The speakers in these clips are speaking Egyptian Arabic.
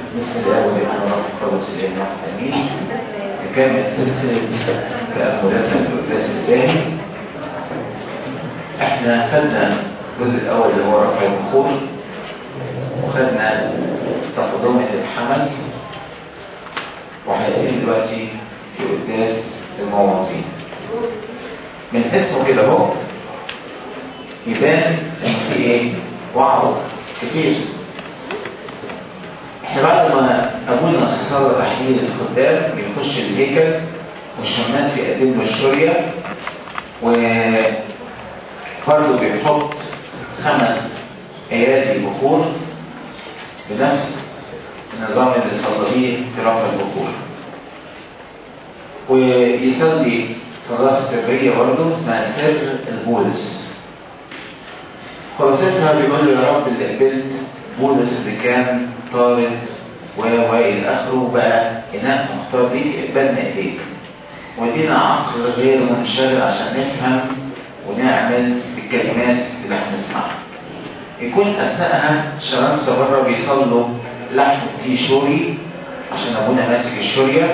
بسم الله والابن والروح القدس الإله الأمين نكمل سلسلة تأملاتنا في القداس الثاني احنا خدنا الجزء الأول اللي هو رفع البخور وخدنا تقدمة الحمل وهنبتدي دلوقتي في قداس المواعظين من اسمه كده اهو يبان ان في ايه وعظ كتير احنا بعد ما ابونا صلى تحليل الخدام بيخش الهيكل والشماس يقدم له الشوريه وبرضه بيحط خمس ايادي بخور بنفس النظام اللي صلى بيه في رفع البخور ويصلي صلاة سرية برضه اسمها سر البولس خلاصتها بيقول له يا رب اللي قبلت بولس اللي كان طارد و والى اخره بقى اناء مختار ليك اقبلنا اليك ودينا عقل غير منشغل عشان نفهم ونعمل الكلمات اللي هنسمعها يكون اثناءها شمامسه بره بيصلوا لحم فيه شوري عشان ابونا ماسك الشوريه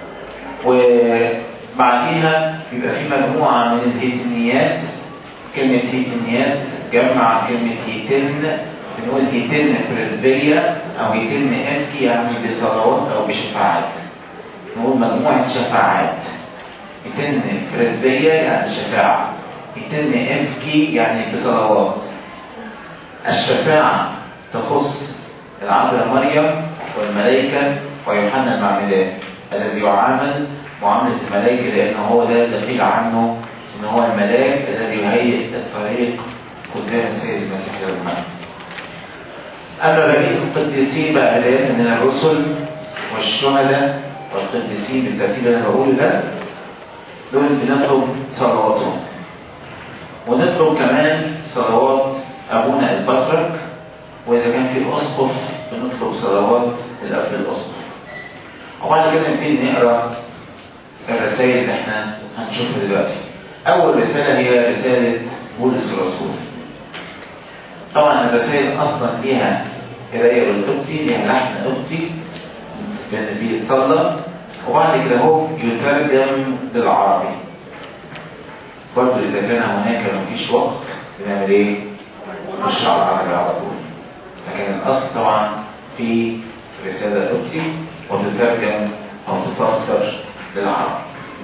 وبعديها بيبقى في مجموعه من الهيتنيات كلمه هيتنيات جمع كلمه هيتن بنقول هيتن برزبية أو هيتن أفكي يعني بصلوات أو بشفاعات نقول مجموعة شفاعات هيتن برزبية يعني شفاعة هيتن أفكي يعني بصلوات الشفاعة تخص العذراء مريم والملائكة ويوحنا المعمدان الذي يعامل معاملة الملائكة لأنه هو ده اللي قيل عنه إن هو الملاك الذي يهيئ الطريق قدام السيد المسيح يوم أما بقية القديسين بقى بداية من الرسل والشهداء والقديسين بالترتيب اللي أنا بقوله ده دول بنطلب صلواتهم ونطلب كمان صلوات أبونا البطرك وإذا كان في الأسقف بنطلب صلوات الأب الأسقف وبعد كده نبتدي نقرا الرسائل اللي احنا هنشوفها دلوقتي. أول رسالة هي رسالة بولس الرسول. طبعا الرسائل اصلا ليها قرايه بالقبطي ليها لحن قبطي بيتصلى وبعد كده هو يترجم للعربي برضه اذا كان هناك مفيش وقت بنعمل ايه؟ نخش على العربي على طول لكن الاصل طبعا في رساله قبطي وتترجم او تفسر للعربي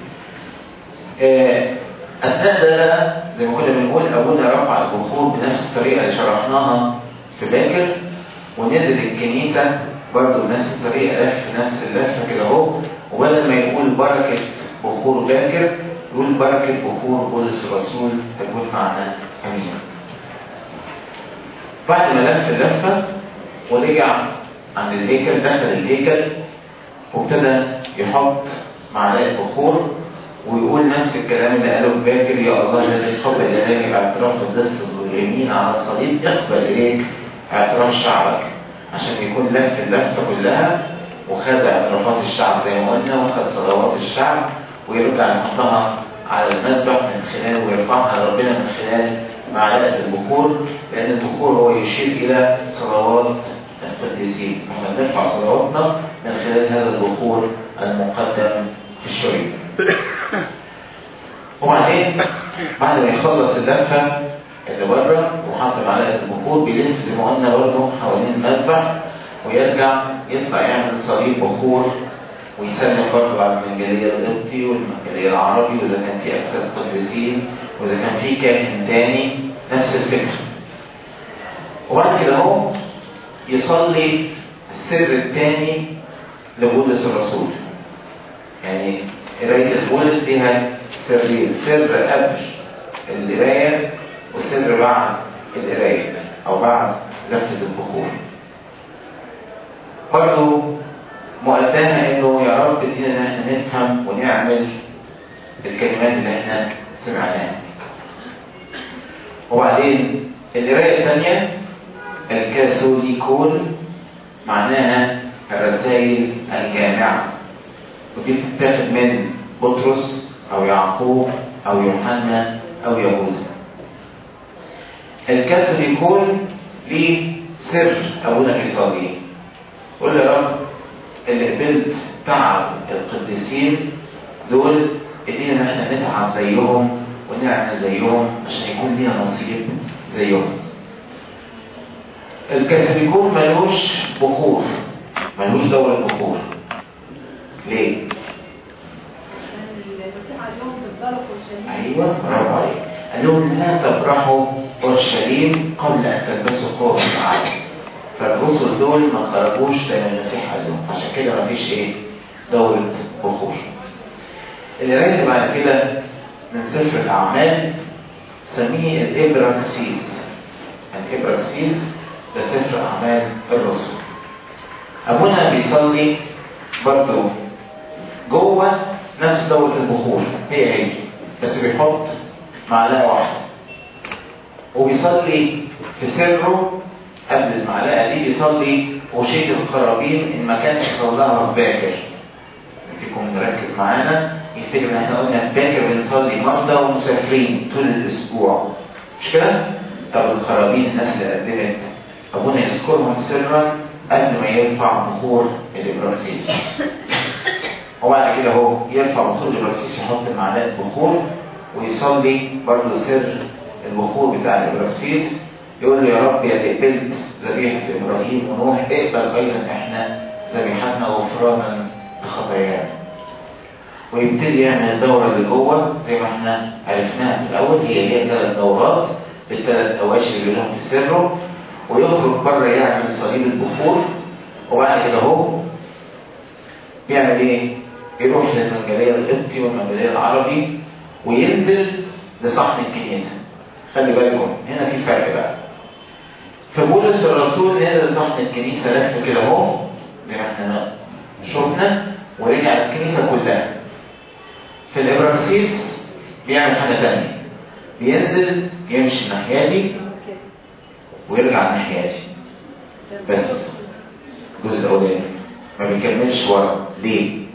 آه اثناء ده زي ما كنا بنقول ابونا رفع البخور بنفس الطريقه اللي شرحناها في باكر ونزل الكنيسه برضه بنفس الطريقه لف نفس اللفه كده اهو وبدل ما يقول بركه بخور باكر يقول بركه بخور بولس الرسول تكون معنا امين. بعد ما لف اللفه ورجع عند الهيكل دخل الهيكل وابتدى يحط معلقه بخور ويقول نفس الكلام اللي قاله باكر يا الله الذي قبل اليك باعتراف الدس اليمين على الصليب اقبل اليك اعتراف شعبك عشان يكون لف اللفه كلها وخد اعترافات الشعب زي ما قلنا وخد صلوات الشعب ويرجع يحطها على المذبح من خلال ويرفعها لربنا من خلال معلقه البخور لان البخور هو يشير الى صلوات القديسين احنا بنرفع صلواتنا من خلال هذا البخور المقدم في الشريط وبعدين بعد ما يخلص اللفه اللي بره وحط معلقه البخور بيلف زي ما قلنا برضه حوالين المذبح ويرجع يطلع يعمل صليب بخور ويسلم برضه على المنجليه القبطي والمنجليه العربي واذا كان في اجساد قديسين واذا كان في كاهن تاني نفس الفكره. وبعد كده اهو يصلي السر الثاني لبولس الرسول. يعني قرايه البولس ليها سرين سر قبل القرايه وسر بعد القرايه او بعد لفه البخور برضه مؤداها انه يا رب ادينا ان احنا نفهم ونعمل الكلمات اللي احنا سمعناها وبعدين القرايه الثانيه الكاثوليكون معناها الرسائل الجامعه ودي بتتاخد من بطرس او يعقوب او يوحنا او يهوذا الكاثوليكون ليه سر ابونا بيصلي قول يا رب اللي قبلت تعب القديسين دول ادينا ان احنا نتعب زيهم ونعمل زيهم عشان يكون لينا نصيب زيهم الكاثوليكون ملوش بخور ملوش دورة بخور ليه؟ ايوه برافو عليك قال لهم لا تبرحوا اورشليم قبل ان تلبسوا قوه العالم فالرسل دول ما خرجوش زي ما المسيح قال لهم عشان كده مفيش ايه دورة بخور القرايه اللي بعد كده من سفر الاعمال سميه الابراكسيس الابراكسيس ده سفر اعمال الرسل ابونا بيصلي برضه جوه نفس دورة البخور هي هي بس بيحط معلقة واحدة وبيصلي في سره قبل المعلقة دي بيصلي وشيك القرابين إن ما كانش صلاها في باكر فيكم نركز معانا يفتكر ان احنا قلنا في باكر بنصلي مرضى ومسافرين طول الاسبوع مش كده؟ طب القرابين الناس اللي قدمت ابونا يذكرهم سرا قبل ما يرفع بخور الابراسيس وبعد كده هو يرفع بخور الابراسيس يحط معلقه بخور ويصلي برضه سر البخور بتاع الابراسيس يقول له يا رب يا قبلت ذبيحه ابراهيم ونوح اقبل ايضا احنا ذبيحتنا غفرانا لخطايانا ويبتدي يعمل الدوره اللي جوه زي ما احنا عرفناها في الاول هي هي ثلاث دورات بالثلاث اواشر اللي لهم في سره ويخرج بره يعمل صليب البخور وبعد كده هو بيعمل ايه؟ يروح للمنجلية القبطي والمنجلية العربي وينزل لصحن الكنيسة خلي بالكم هنا في فرق بقى فبولس الرسول نزل لصحن الكنيسة لف كده اهو زي ما احنا شفنا ورجع الكنيسة كلها في الابرامسيس بيعمل حاجة تانية بينزل يمشي ناحيتي ويرجع ناحيتي بس الجزء الاولاني ما بيكملش ورا ليه؟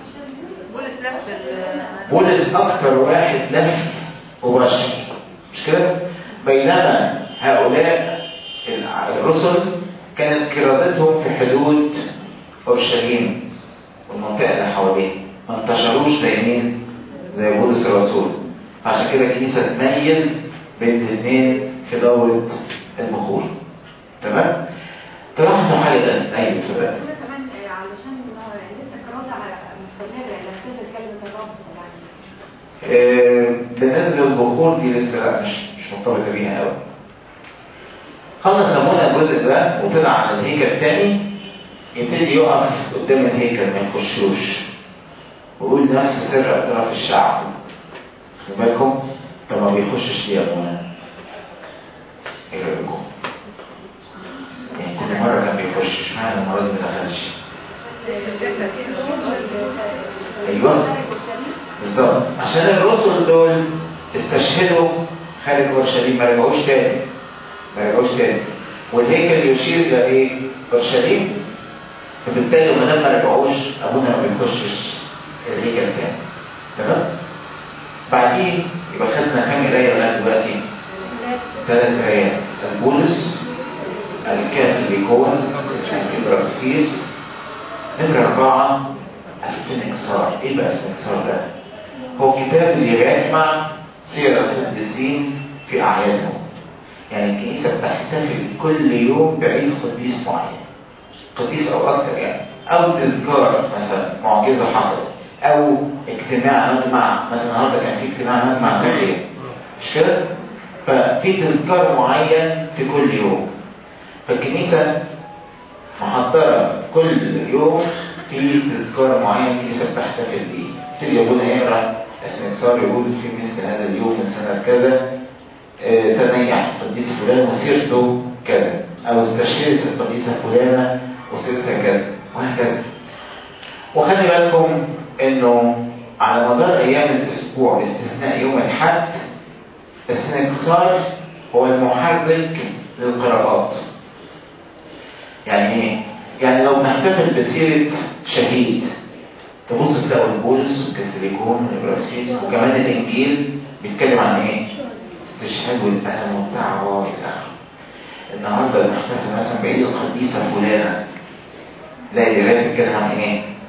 بولس اكثر واحد لف وبشر مش كده؟ بينما هؤلاء الرسل كانت كرازتهم في حدود اورشليم والمنطقه اللي حواليه ما انتشروش زي مين؟ زي بولس الرسول عشان كده الكنيسه تميز بين الاثنين في دوره البخور تمام؟ تلاحظوا حاجه تانية ايوه اتفضل كمان علشان لسه كراسة مستمرة لا تنزل كلمة الرب يعني آه، بالنسبه للبخور دي لسه لا مش مش مرتبطه بيها قوي خلص ابونا الجزء ده وطلع على الهيكل الثاني يبتدي يقف قدام الهيكل ما يخشوش ويقول نفس سر اعتراف الشعب خلي بالكم طب ما بيخشش ليه يا ابونا؟ ايه رايكم؟ يعني كل مره كان بيخش اشمعنى المره دي ما دخلش؟ ايوه بالظبط عشان الرسل دول استشهدوا خارج اورشليم ما رجعوش تاني ما رجعوش تاني والهيكل يشير الى ايه؟ اورشليم فبالتالي ما دام ما رجعوش ابونا ما بيخشش الهيكل تاني تمام؟ بعدين يبقى خدنا كام قرايه لغايه دلوقتي؟ ثلاث قرايات البولس الكاثوليكون الابراكسيس نمرة أربعة الاستنكسار إيه بقى الاستنكسار ده؟ هو كتاب اللي بيجمع سير القديسين في أعيادهم يعني الكنيسة بتحتفل كل يوم بعيد قديس معين قديس أو أكتر يعني أو تذكار مثلا معجزة حصلت أو اجتماع مجمع مثلا النهارده كان في اجتماع مجمع تغيير مش كده؟ ففي تذكار معين في كل يوم فالكنيسة محضرة كل يوم في تذكار معين الكنيسة بتحتفل بيه تيجي ابونا يقرا استنكسار يقول في مثل هذا اليوم من سنة كذا آه، تنيح القديس فلان وسيرته كذا أو استشهدت القديسة فلانة وسيرتها كذا وهكذا وخلي بالكم إنه على مدار أيام الأسبوع باستثناء يوم الحد الاستنكسار هو المحرك للقراءات يعني ايه؟ يعني لو بنحتفل بسيرة شهيد تبص تلاقوا البولس والكاثوليكون والابراسيس وكمان الانجيل بيتكلم عن ايه؟ استشهاد والالم والتعب والى اخره. النهارده بنحتفل مثلا بعيد القديسه فلانه لا القرايه بتتكلم عن ايه؟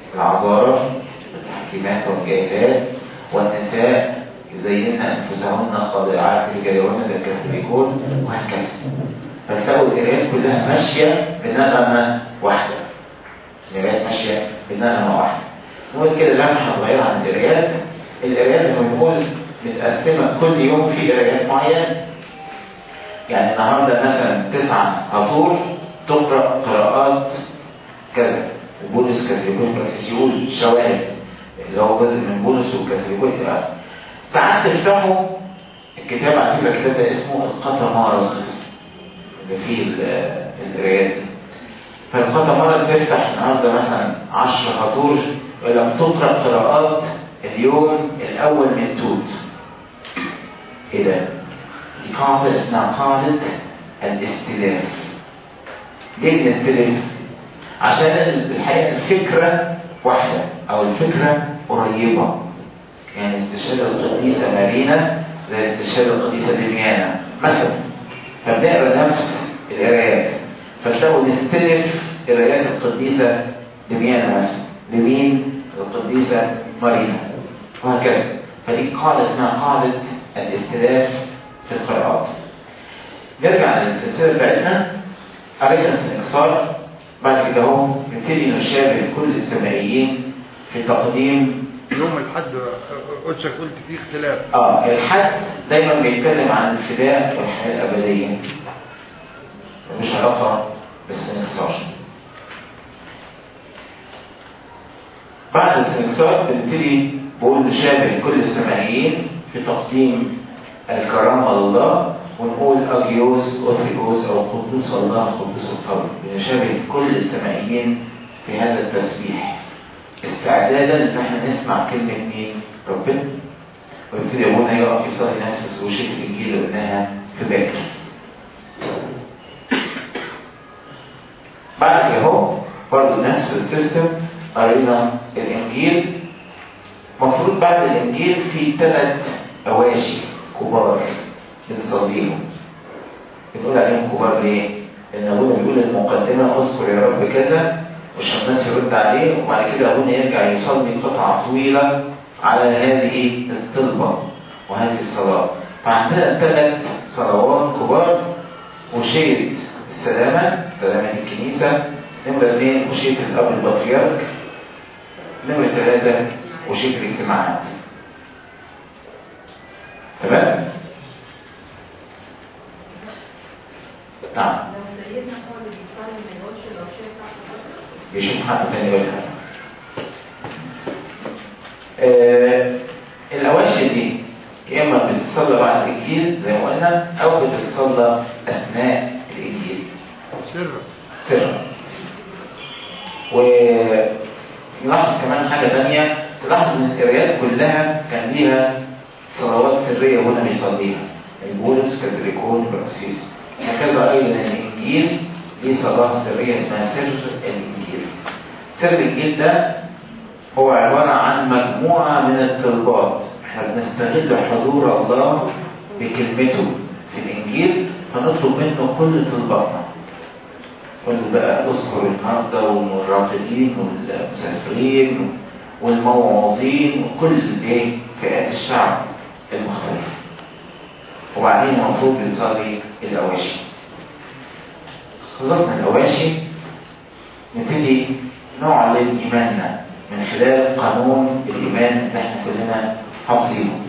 العذارى الحكيمات والجاهلات والنساء يزين أنفسهن خاضعات رجالهن للكاثوليكون وهكذا فتلاقوا القرايات كلها ماشية بنغمة واحدة القرايات ماشية بنغمة واحدة نقول كده لمحة صغيرة عن القرايات القرايات اللي بنقول متقسمة كل يوم في قرايات معينة يعني النهارده مثلا تسعة عطور تقرأ قراءات كذا وبولس كان يقول بس يقول شواهد اللي هو جزء من بولس وكان يقول ساعات تفتحوا الكتاب على فكره الكتاب ده اسمه القطمارس اللي فيه القرايات فالقطمارس تفتح النهارده مثلا 10 خطور يقول لك تقرا قراءات اليوم الاول من توت ايه ده؟ دي قاعده اسمها قاعده الاستلاف ليه بنستلف؟ عشان الحقيقه الفكره واحده او الفكره قريبه يعني استشهاد القديسة مارينا زي استشهاد القديسة ديميانا مثلا فبنقرا نفس القرايات فتلاقوا نستلف قرايات القديسة ديميانا مثلا لمين؟ القديسة مارينا وهكذا فدي قاعدة اسمها قاعدة الاستلاف في القراءات نرجع للسلسلة بتاعتنا قرينا استنكسار بعد كده اهو نبتدي نشابه كل السمائيين في تقديم يوم الحد قلتك قلت فيه اختلاف اه الحد دايما بيتكلم عن الفداء والحياه الابديه ملوش علاقه بالسنكسار بعد السنكسار بنبتدي بقول نشابه كل السمائيين في تقديم الكرامه لله ونقول اجيوس اوثيوس او قدوس الله قدوس القلب بنشابه كل السمائيين في هذا التسبيح استعدادا ان احنا نسمع كلمه مين؟ ربنا ويبتدي ابونا يقف يصلي نفس وشيك الانجيل اللي قلناها في باكر. بعد كده اهو برضه نفس السيستم قرينا الانجيل المفروض بعد الانجيل في ثلاث اواشي كبار بنصليهم. بنقول عليهم كبار ليه؟ لان ابونا بيقول المقدمه اذكر يا رب كذا والشماس يرد عليه وبعد كده ابونا يرجع يصلي قطعه طويله على هذه الطلبه وهذه الصلاه فعندنا ثلاث صلوات كبار وشية السلامة سلامة الكنيسة نمرة اثنين وشية الأب البطريرك نمرة ثلاثة وشية الاجتماعات تمام؟ نعم لو سيدنا هو اللي بيصلي ما يقولش لو شايف تحت بيشوف حد تاني يقولها آه الأواشي دي يا إما بتتصلى بعد الإنجيل زي ما قلنا أو بتتصلى أثناء الإنجيل سر سرا ونلاحظ كمان حاجة تانية تلاحظ إن القرايات كلها كان ليها صلوات سرية هنا بيصليها البولس كاتريكون براسيس هكذا أيضا الإنجيل ليه صلاة سرية اسمها سر الإنجيل سر الإنجيل ده هو عبارة عن مجموعة من الطلبات احنا بنستغل حضور الله بكلمته في الإنجيل فنطلب منه كل طلباتنا كل بقى اذكر النهارده والراقدين والمسافرين والمواعظين وكل ايه فئات الشعب المختلفة وبعدين المفروض بنصلي الأواشي خلصنا الأواشي نبتدي نعلن إيماننا من خلال قانون الإيمان اللي احنا كلنا حافظينه.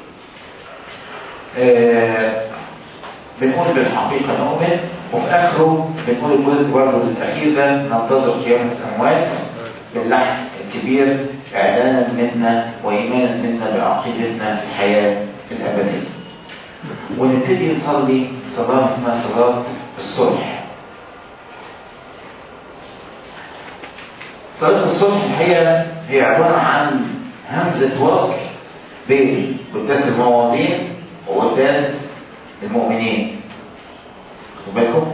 آه بنقول بالحقيقة نؤمن وفي آخره بنقول الجزء برضه الأخير ده ننتظر قيامة الأموات باللحن الكبير إعلانا منا وإيمانا منا بعقيدتنا في الحياة الأبدية. ونبتدي نصلي صلاة اسمها صلاة الصلح. صلاة الصلح الحقيقة هي عبارة عن همزة وصل بين قداس المواظين وقداس المؤمنين. خدوا بالكم؟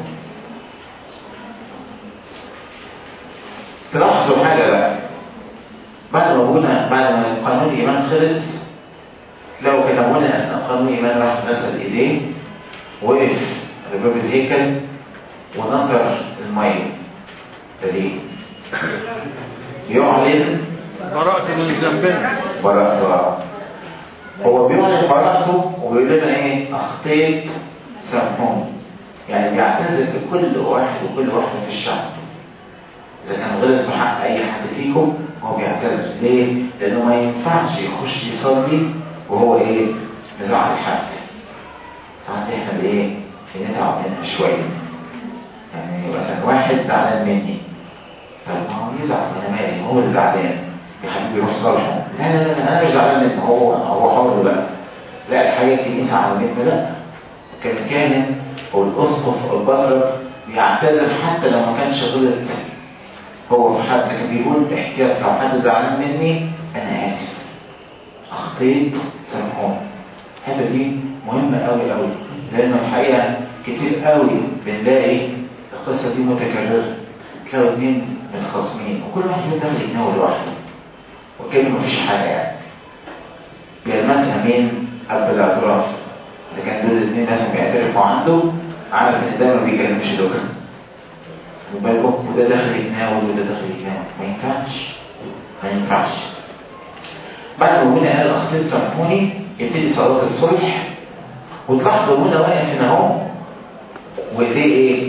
تلاحظوا حاجة بقى بعد ما ابونا بعد ما قانون الإيمان خلص لو كان ابونا أثناء قانون الإيمان راح غسل إيديه وقف على باب الهيكل ونطر المية ده ليه؟ يعلن براءة من ذنبنا براءته هو بيعلن براءته وبيقول لنا ايه اخطيت سامحوني يعني بيعتذر لكل واحد وكل واحده في الشعب اذا كان غلط في حق اي حد فيكم هو بيعتذر ليه لانه ما ينفعش يخش يصلي وهو ايه مزعل حد ساعات احنا بايه بنتعب منها شويه يعني مثلا واحد زعلان مني طب ما هو يزعل انا مالي هو اللي زعلان يا حبيبي روح صالحه لا لا لا انا مش زعلان منه هو هو حر بقى لا الحقيقه الكنيسه علمتنا لا كان الكاهن او الاسقف او البطرك بيعتذر حتى لو ما كانش غلط هو في حد كان بيقول احتياط لو حد زعلان مني انا اسف اخطيت سامحوني الحته دي مهمه قوي قوي لانه الحقيقه كتير قوي بنلاقي القصه دي متكرره تلاقوا اتنين متخاصمين وكل واحد فيهم داخل يتناول لوحده وكأنه مفيش حاجه يعني بيلمسها مين اب الاعتراف اذا كان دول الاثنين مثلا بيعترفوا عنده عارف ان ده ما بيكلمش دوكا خد بالكم وده داخل يتناول وده داخل يتناول ما ينفعش ما ينفعش بعد ما هنا قال اخطيت سامحوني يبتدي صلاه الصلح وتلاحظوا هنا واقف هنا اهو وايديه ايه؟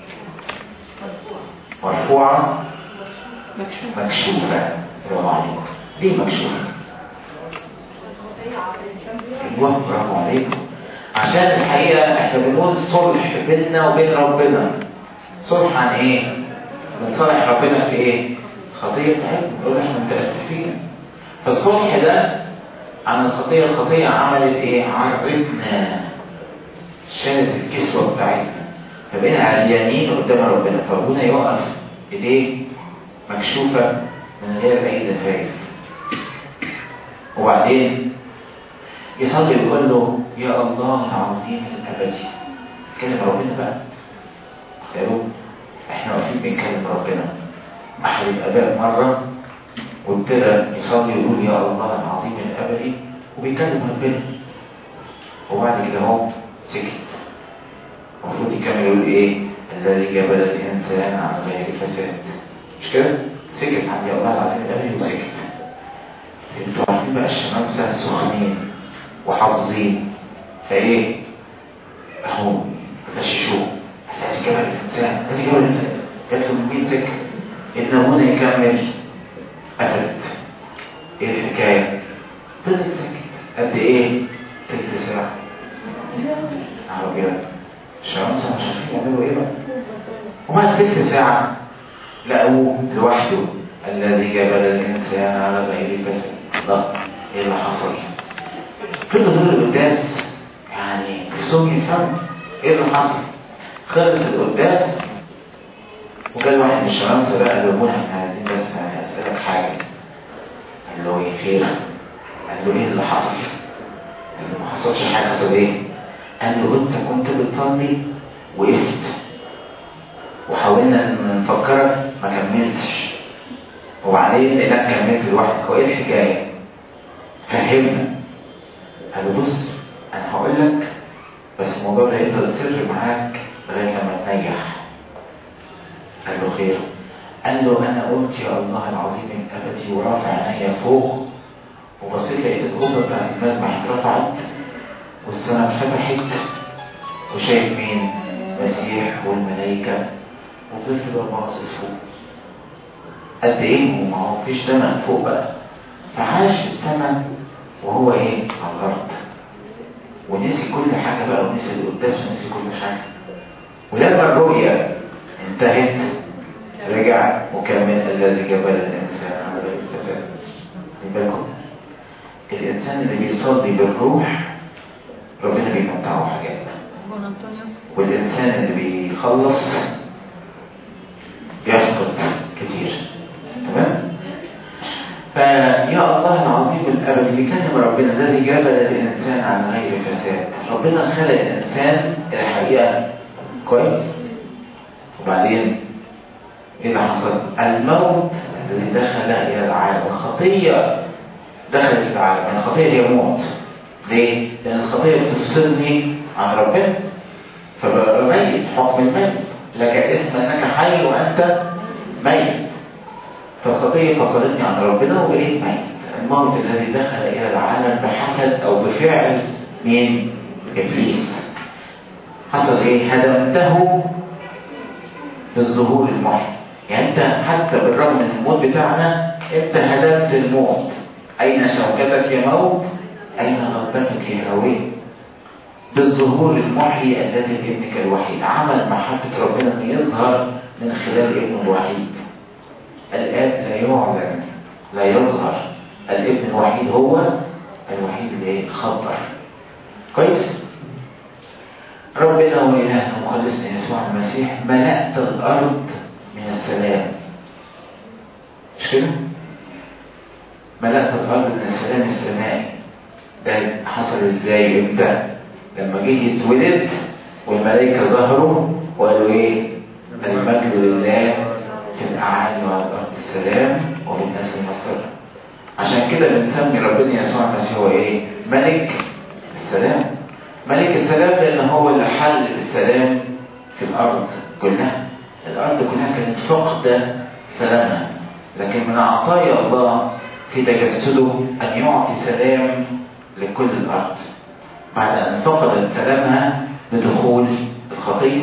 مرفوعه مكشوفه برافو عليكم ليه مكشوفه؟ ايوه برافو عليكم عشان الحقيقه احنا بنقول صلح بيننا وبين ربنا صلح عن ايه؟ بنصالح ربنا في ايه؟ خطيه بتاعتنا نقول احنا متاسفين فالصلح ده عن الخطيه الخطيه عملت ايه؟ عرضتنا شالت الكسوه بتاعتنا فبقينا عريانين قدام ربنا فربنا يوقف ايديه مكشوفه من غير اي دفايف وبعدين يصلي ويقول له يا الله العظيم الابدي كلم ربنا بقى تخيلوا احنا واقفين بنكلم ربنا احد الاباء مره وابتدى يصلي ويقول يا الله العظيم الابدي وبيكلم ربنا وبعد كده هو سكت المفروض يكمل يقول ايه الذي جبل الانسان عن غير فساد مش كده سكت عن يا الله العظيم الابدي وسكت انتوا عارفين بقى الشمامسه سخنين وحافظين فايه اهو غششوه هتأتي جبل الانسان هتأتي جبل الانسان جات له 100 ذكر النمونه يكمل قفلت ايه الحكايه فضلت ساكت قد ايه تلت ساعه عربيات الشمامسه مش عارفين يعملوا ايه بقى وبعد تلت ساعه لقوه لوحده الذي جبل الانسان على غير فساد لا ايه اللي حصل كل دول القداس يعني بصوم يفهم ايه اللي حصل خلص القداس وجال واحد من الشمامسه بقى قال له ابونا احنا عايزين بس يعني اسالك حاجه قال له ايه خير قال له ايه اللي حصل قال له ما حصلش حاجه حصل ايه قال له انت كنت بتصلي وقفت وحاولنا نفكرك ما كملتش وبعدين لقيناك كملت لوحدك هو ايه الحكايه فهمنا قال له بص انا هقول لك بس الموضوع ده يفضل سر معاك لغايه لما تنجح قال له خير قال له انا قلت يا الله العظيم الابدي ورافع عينيا فوق وبصيت لقيت الاوضه بتاعت المسبح اترفعت والسماء اتفتحت وشايف مين المسيح والملائكه وفضلت بقى باصص فوق قد ايه وما هو مفيش سماء فوق بقى فعاش في السماء وهو ايه على الارض ونسي كل حاجه بقى ونسي القداس ونسي كل حاجه ولما الرؤيا انتهت رجع وكمل الذي جبل الانسان على غير الفساد خلي بالكم الانسان اللي بيصلي بالروح ربنا بيمتعه حاجات والانسان اللي بيخلص بيفقد كتير تمام فيا الله العظيم الابدي بيكلم ربنا الذي جبل الانسان عن غير فساد ربنا خلق الانسان الحقيقه كويس وبعدين ايه اللي حصل الموت الذي دخل الى العالم الخطيه دخلت العالم الخطيه هي موت ليه لان الخطيه بتفصلني عن ربنا فبقى ميت حكم الميت لك اسم انك حي وانت ميت فالخطية فصلتني عن ربنا وبقيت ميت الموت الذي دخل إلى العالم بحسد أو بفعل من إبليس حصل إيه؟ هدمته بالظهور المحيي يعني أنت حتى بالرغم من الموت بتاعنا أنت هدمت الموت أين شوكتك يا موت؟ أين غضبتك يا هوي؟ بالظهور المحيي الذي لابنك الوحيد عمل محبة ربنا أن يظهر من خلال ابنه الوحيد الآب لا يعلن لا يظهر الابن الوحيد هو الوحيد اللي خطر كويس ربنا وإلهنا ومخلصنا يسوع المسيح ملأت الأرض من السلام مش كده؟ ملأت الأرض من السلام السمائي ده حصل ازاي امتى؟ لما جه يتولد والملائكة ظهروا وقالوا ايه؟ المجد لله في الأعالي وعلى الأرض السلام وبالناس المسر عشان كده بنسمي ربنا يسوع المسيح هو ايه؟ ملك السلام ملك السلام لأن هو اللي حل السلام في الأرض كلها الأرض كلها كانت فقدة سلامها لكن من عطايا الله في تجسده أن يعطي سلام لكل الأرض بعد أن فقدت سلامها بدخول الخطية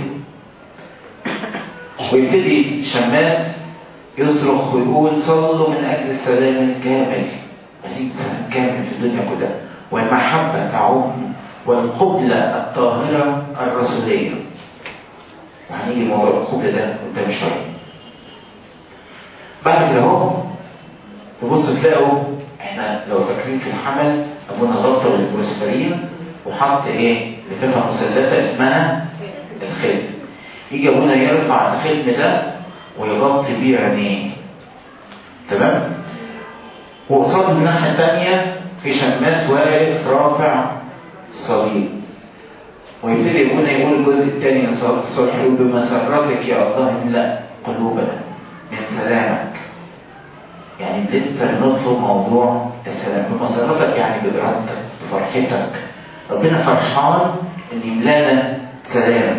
ويبتدي شماس يصرخ ويقول صلوا من أجل السلام الكامل عايزين سلام كامل في الدنيا كلها والمحبة تعم والقبلة الطاهرة الرسولية وهنيجي موضوع القبلة ده قدام شوية بعد كده اهو تبص تلاقوا احنا لو فاكرين في الحمل ابونا غطى بالبروسفرين وحط ايه لفافه مثلثه اسمها الختم يجي ابونا يرفع الختم ده ويغطي بيه عينيه تمام وقصاد الناحيه الثانيه في شماس واقف رافع الصليب ويبتدي ابونا يقول الجزء الثاني من صلاه الصبح يقول بمسرتك يا الله املا قلوبنا من سلامك يعني لسه بنطلب موضوع السلام بمسرتك يعني بإرادتك بفرحتك ربنا فرحان ان يملانا سلام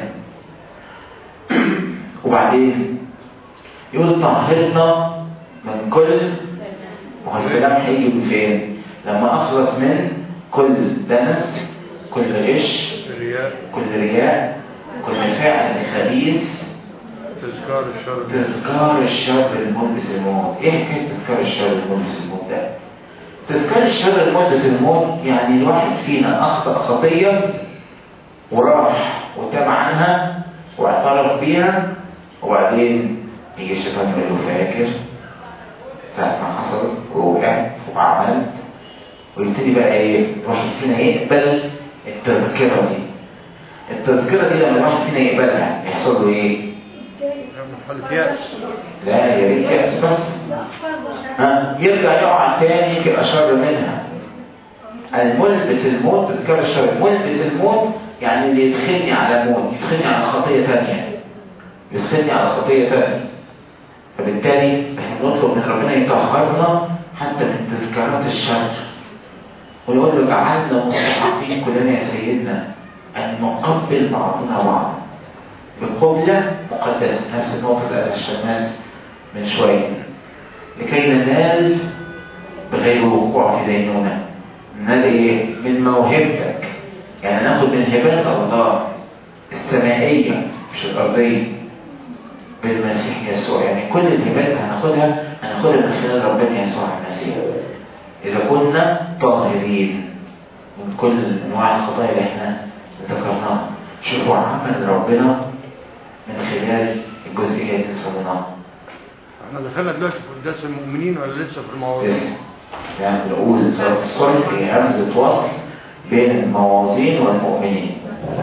وبعدين يقول طهرنا من كل وهو السلام هيجي من فين؟ لما اخلص من كل دنس كل غش رياء كل رياء كل فعل خبيث تذكار الشر تذكار الشر الملبس الموت ايه حكايه تذكار الشر الملبس الموت ده تذكار الشر الملبس الموت يعني الواحد فينا اخطا خطيه وراح وتاب عنها واعترف بيها وبعدين يجي الشيطان يقول له فاكر ساعة ما حصل ووقعت وعملت ويبتدي بقى ايه الواحد فينا يقبل التذكرة دي التذكرة دي لما الواحد فينا يقبلها يحصل له ايه؟ من حالة يأس لا يا ريت يأس بس ها يرجع يقع تاني في أشر منها الملبس الموت تذكر الشر ملبس الموت يعني اللي يدخلني على موت يدخلني على خطية تانية يدخلني على خطية تانية فبالتالي احنا بنطلب من ربنا يطهرنا حتى من تذكارات الشر ونقول له جعلنا مستحقين كلنا يا سيدنا أن نقبل بعضنا بعضا بقبلة مقدسة نفس النقطة اللي قالها الشماس من شوية لكي ننال بغير وقوع في دينونة ننال ايه؟ من موهبتك يعني ناخد من هبات الله السمائية مش الأرضية بالمسيح يسوع يعني كل الهبات هناخدها هناخدها من خلال ربنا يسوع المسيح إذا كنا طاهرين من كل أنواع الخطايا اللي احنا ذكرناها شوفوا عمل ربنا من خلال الجزئية اللي صليناها احنا دخلنا دلوقتي في قداس المؤمنين ولا لسه في المواضيع؟ لسه يعني بنقول صلاة الصلح هي همزة وصل بين الموازين والمؤمنين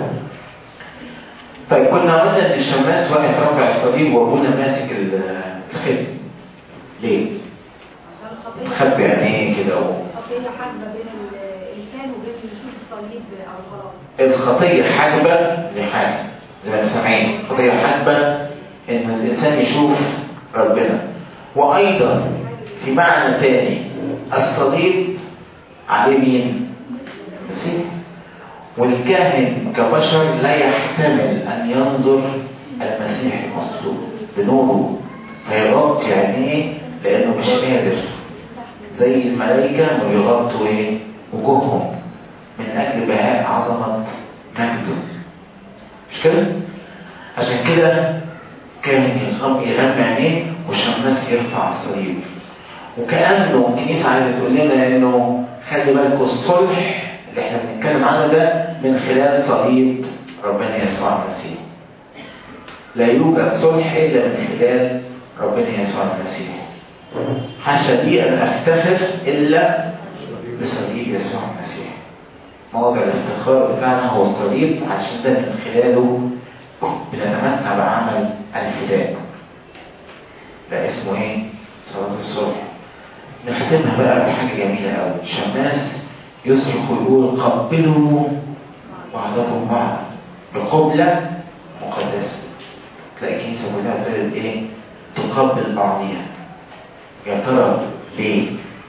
طيب كنا قلنا ان الشماس واقف رافع الصليب وابونا ماسك ال- الختم ليه؟ عشان الخطية مخبي عينيه كده و... الخطية حاجبة بين الإنسان وبين نشوف الصليب أو الخلاص الخطية حاجبة لحاجة زي ما سامعين الخطية حاجبة ان الانسان يشوف ربنا وايضا في معنى تاني الصليب عليه مين؟ المسيح والكاهن كبشر لا يحتمل ان ينظر المسيح المصلوب بنوره فيغطي عينيه لانه مش قادر زي الملائكة ما بيغطوا ايه وجوههم من اجل بهاء عظمة مجده مش كده عشان كده كان يغم يغمى عينيه والشماس يرفع الصليب وكأنه الكنيسة عايزة تقول لنا انه خلي بالكوا الصلح اللي احنا بنتكلم عنه ده من خلال صليب ربنا يسوع المسيح لا يوجد صلح الا من خلال ربنا يسوع المسيح حاشا لي ان افتخر الا بصليب يسوع المسيح موضع الافتخار بتاعنا هو الصليب عشان ده من خلاله بنتمتع بعمل الفداء ده اسمه ايه؟ صلاة الصبح نختمها بقى بحاجة جميلة قوي شماس يصرخ ويقول قبلوا بعضكم بعض بقبلة مقدسة تلاقي الكنيسة كلها ابتدت ايه؟ تقبل بعضيها يا ترى ليه؟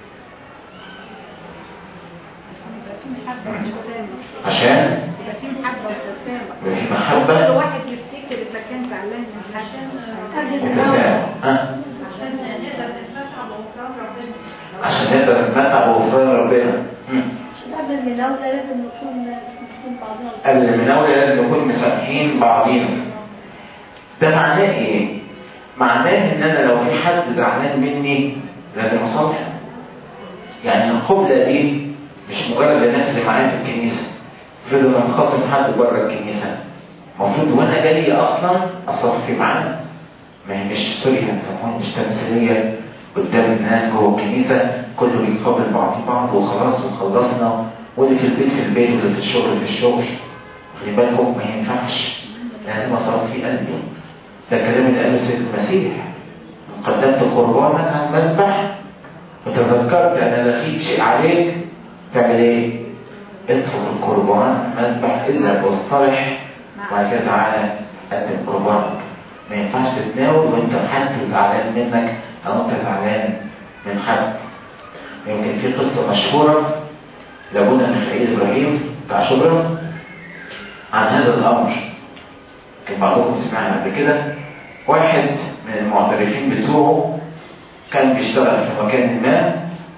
عشان يبقى في محبة وابتسامة يبقى في كل محبة واحد يفتكر إذا كان زعلان عشان وتسامح ها؟ عشان نقدر نتمتع بغفران ربنا عشان نقدر نتمتع بغفران ربنا مم. قبل المناولة لازم نكون نكون بعضنا قبل المناولة لازم نكون مسامحين بعضينا ده معناه ايه؟ معناه ان انا لو في حد زعلان مني لازم اصالحه يعني القبلة دي مش مجرد الناس اللي معايا في الكنيسة افرض انا مخاصم حد بره الكنيسة المفروض وانا جاي اصلا اصفي معاه ما هي مش سوري هتسموها مش تمثيلية قدام الناس جوه الكنيسة كله بيقابل بعض بعض وخلاص وخلصنا واللي في البيت في البيت واللي في الشغل في الشغل خلي بالكم ما ينفعش لازم اصفي قلبي ده الكلام اللي قاله السيد المسيح قدمت قربانك على المذبح وتذكرت ان لقيت شيء عليك تعمل ايه؟ ادخل القربان مذبح اذهب واصطلح وبعد كده تعالى قدم قربانك ما ينفعش تتناول وانت حد زعلان منك او انت زعلان من حد يمكن في قصه مشهوره لابونا ميخائيل ابراهيم بتاع شبرا عن هذا الامر كان بعضكم سمعنا قبل كده واحد من المعترفين بتوعه كان بيشتغل في مكان ما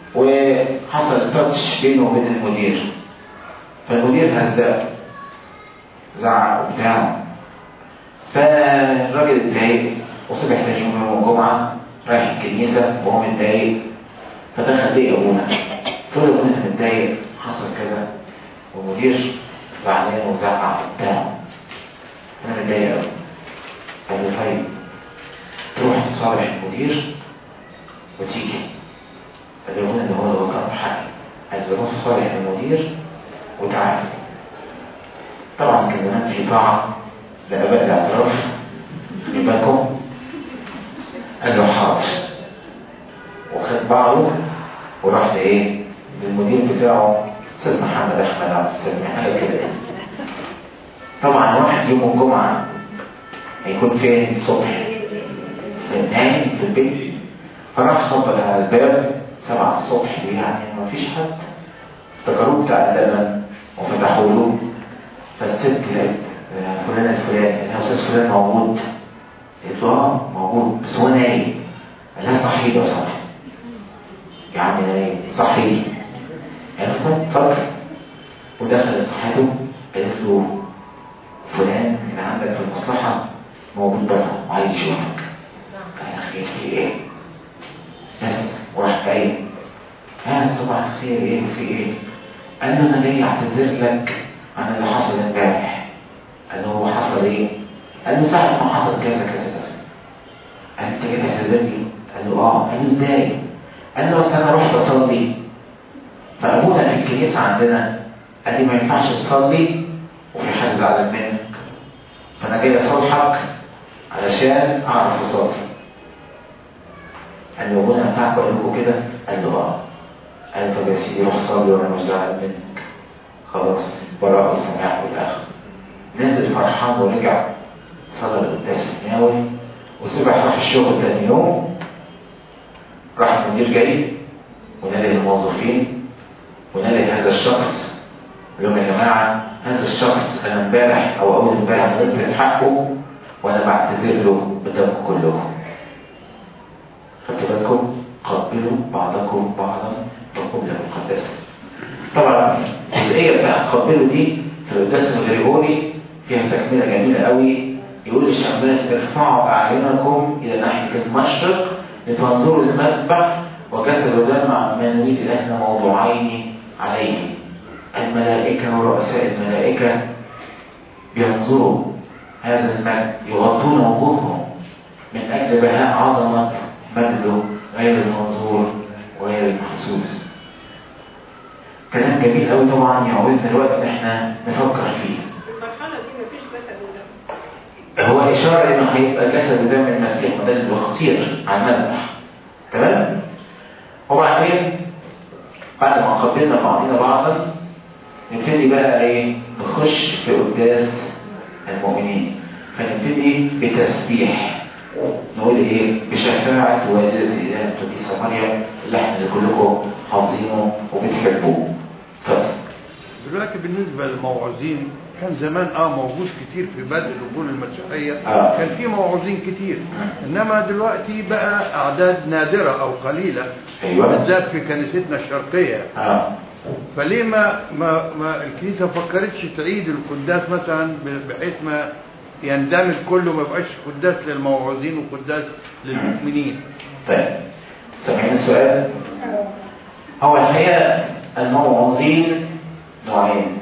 وحصل تاتش بينه وبين المدير فالمدير هزأه زعق وبتاع فالراجل اتضايق وصبح تاني يوم يوم الجمعة رايح الكنيسة وهو متضايق فدخل ليه أبونا قلت له أبونا أنت متضايق حصل كذا والمدير زعلان وزعق وبتاع أنا متضايق أوي قال له طيب تروح تصالح المدير وتيجي قال له هنا ده هو اللي كان حقي قال له روح صالح المدير وتعالى طبعا كان زمان في طاعة لآباء الاعتراف في بالكم قال له حاضر وخد بعضه وراح لايه للمدير بتاعه استاذ محمد احمد عبد السلام حاجه كده طبعا واحد يوم الجمعه هيكون فين الصبح نايم في البيت فراح خبط على الباب سبعة الصبح يعني ما فيش حد افتكروه بتاع اللبن وفتحوا له فالست آه، فلان الفلاني يا استاذ فلان موجود قلت له اه موجود بس هو نايم قال لها صحي يا صاحبي يا عم نايم صحي قال له اتفضل ودخلت صحته قالت له فلان اللي عندك في المصلحة موجود بره وعايز يشوفك قال يا اخي في ايه بس وراح جاي ها صباح الخير ايه في ايه قال له انا جاي اعتذر لك عن اللي حصل امبارح قال له هو حصل ايه قال له ساعة ما حصل كذا كذا كذا قال انت جاي تعتذر لي قال له اه قال له ازاي قال له اصل انا رحت اصلي فابونا في الكنيسه عندنا قال لي ما ينفعش تصلي وفي حد زعلان منك فانا جاي اصالحك علشان اعرف اصلي قال له ابونا ينفعك اقول لكم كده قال له اه قال له طب يا سيدي روح صلي وانا مش زعلان منك خلاص براءة وسماح والاخر نزل فرحان ورجع صلى القداس الناوي وصبح راح الشغل تاني يوم راح المدير جاي ونادي الموظفين ونادي هذا الشخص قال لهم يا جماعه هذا الشخص انا امبارح او اول امبارح غلطت حقه وانا بعتذر له قدامكم كلكم خدتوا بالكم قبلوا بعضكم بعضا بقبلة مقدسة طبعا الجزئية بتاعت قبلوا دي في القداس الغريغوري فيها تكملة جميلة قوي يقول الشماس ارفعوا أعينكم إلى ناحية المشرق لتنظروا المسبح وجسد ودم عمانويل الأهل موضوعين عليه الملائكة ورؤساء الملائكة بينظروا هذا المجد يغطون وجوههم من أجل بهاء عظمة مجده غير المنظور وغير المحسوس كلام جميل قوي طبعا يعوزنا الوقت ان احنا نفكر فيه المرحلة دي مفيش جسد ودم هو إشارة إنه هيبقى جسد ودم المسيح وده اللي خطير على المذبح تمام؟ وبعدين بعد ما قبلنا بعضنا بعضا نبتدي بقى إيه؟ نخش في قداس المؤمنين فنبتدي بتسبيح نقول إيه؟ بشفاعة والدة الإله القديسة مريم اللي احنا اللي كلكم حافظينه وبتحبوه. اتفضل. دلوقتي بالنسبة للموعظين كان زمان اه موجود كتير في بدء الرجول المسيحية آه. كان في موعظين كتير انما دلوقتي بقى اعداد نادرة او قليلة أيوه. بالذات في كنيستنا الشرقية اه فليه ما ما ما الكنيسة فكرتش تعيد القداس مثلا ب- بحيث ما يندمج كله ما يبقاش قداس للموعظين وقداس للمؤمنين طيب سامعين السؤال؟ هو الحقيقة الموعظين نوعين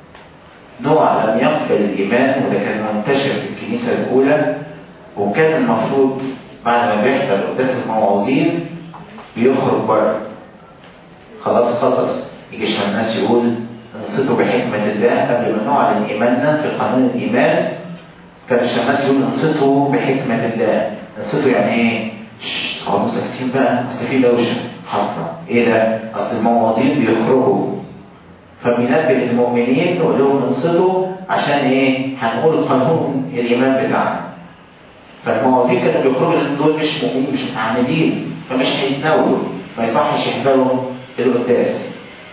نوع لم يقبل الإيمان وده كان منتشر في الكنيسة الأولى وكان المفروض بعد ما بيحضر قداس الموعظين بيخرج بره خلاص خلص يجي الناس يقول انصتوا بحكمة الله قبل ما نعلن إيماننا في قانون الإيمان كان الشماس يقول انصتوا بحكمة الله انصتوا يعني ايه؟ شش، اقعدوا ساكتين بقى اصل في دوشة حاصلة ايه ده؟ اصل المواطنين بيخرجوا فبينبه المؤمنين يقول لهم انصتوا عشان ايه؟ هنقول قانون الايمان بتاعنا فالمواطنين كانوا بيخرجوا لان دول مش مؤمنين مش متعمدين فمش هيتناولوا ما يصحش يحضروا القداس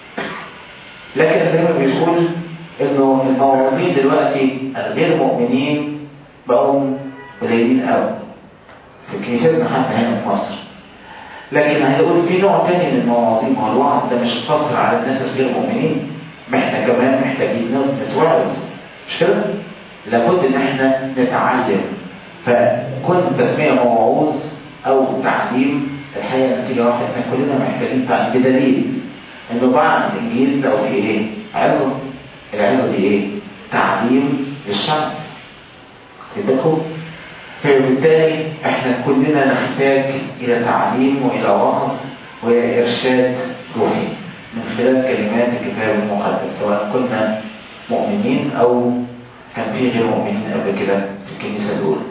لكن دايما بيقول انه الموعظين دلوقتي الغير مؤمنين بقوا قليلين قوي في كنيستنا حتى هنا في مصر لكن هنقول في نوع تاني من المواعظين ما هو الوعظ ده مش قصر على الناس الغير مؤمنين ما احنا كمان محتاجين نتوعظ مش كده؟ لابد ان احنا نتعلم فكل تسميه موعوظ او تعليم الحقيقه نتيجه واحده احنا كلنا محتاجين تعليم بدليل انه بعد الانجيل لو في ايه؟ عظه العظه دي ايه؟ تعليم للشعب خد بالكم؟ فبالتالي احنا كلنا نحتاج الى تعليم والى وعظ والى ارشاد روحي من خلال كلمات الكتاب المقدس سواء كنا مؤمنين او كان في غير مؤمنين قبل كده في الكنيسه الاولى.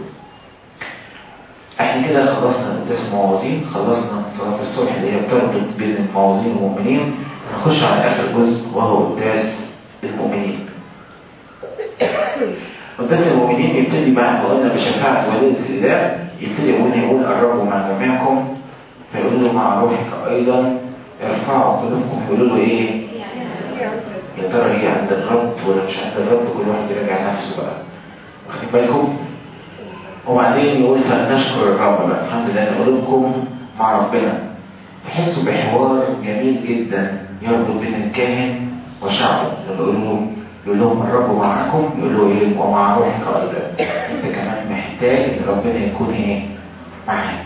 احنا كده خلصنا قداس الموازين خلصنا صلاه الصبح اللي هي بتربط بين الموازين والمؤمنين نخش على اخر جزء وهو قداس المؤمنين. قداس المؤمنين يبتدي بعد ما قلنا بشفاعة والدة الإله يبتدي يقول يقول الرب مع جميعكم فيقول له مع روحك أيضا ارفعوا قلوبكم يقولوا له إيه؟ يا ترى هي عند الرب ولا مش عند الرب كل واحد يراجع نفسه بقى واخدين بالكم؟ وبعدين يقول فلنشكر الرب بقى الحمد لله ان قلوبكم مع ربنا تحسوا بحوار جميل جدا يربط بين الكاهن وشعبه لما يقول له يقول لهم الرب معكم يقول له ايه ومع روحك ايضا انت كمان محتاج ان ربنا يكون ايه معك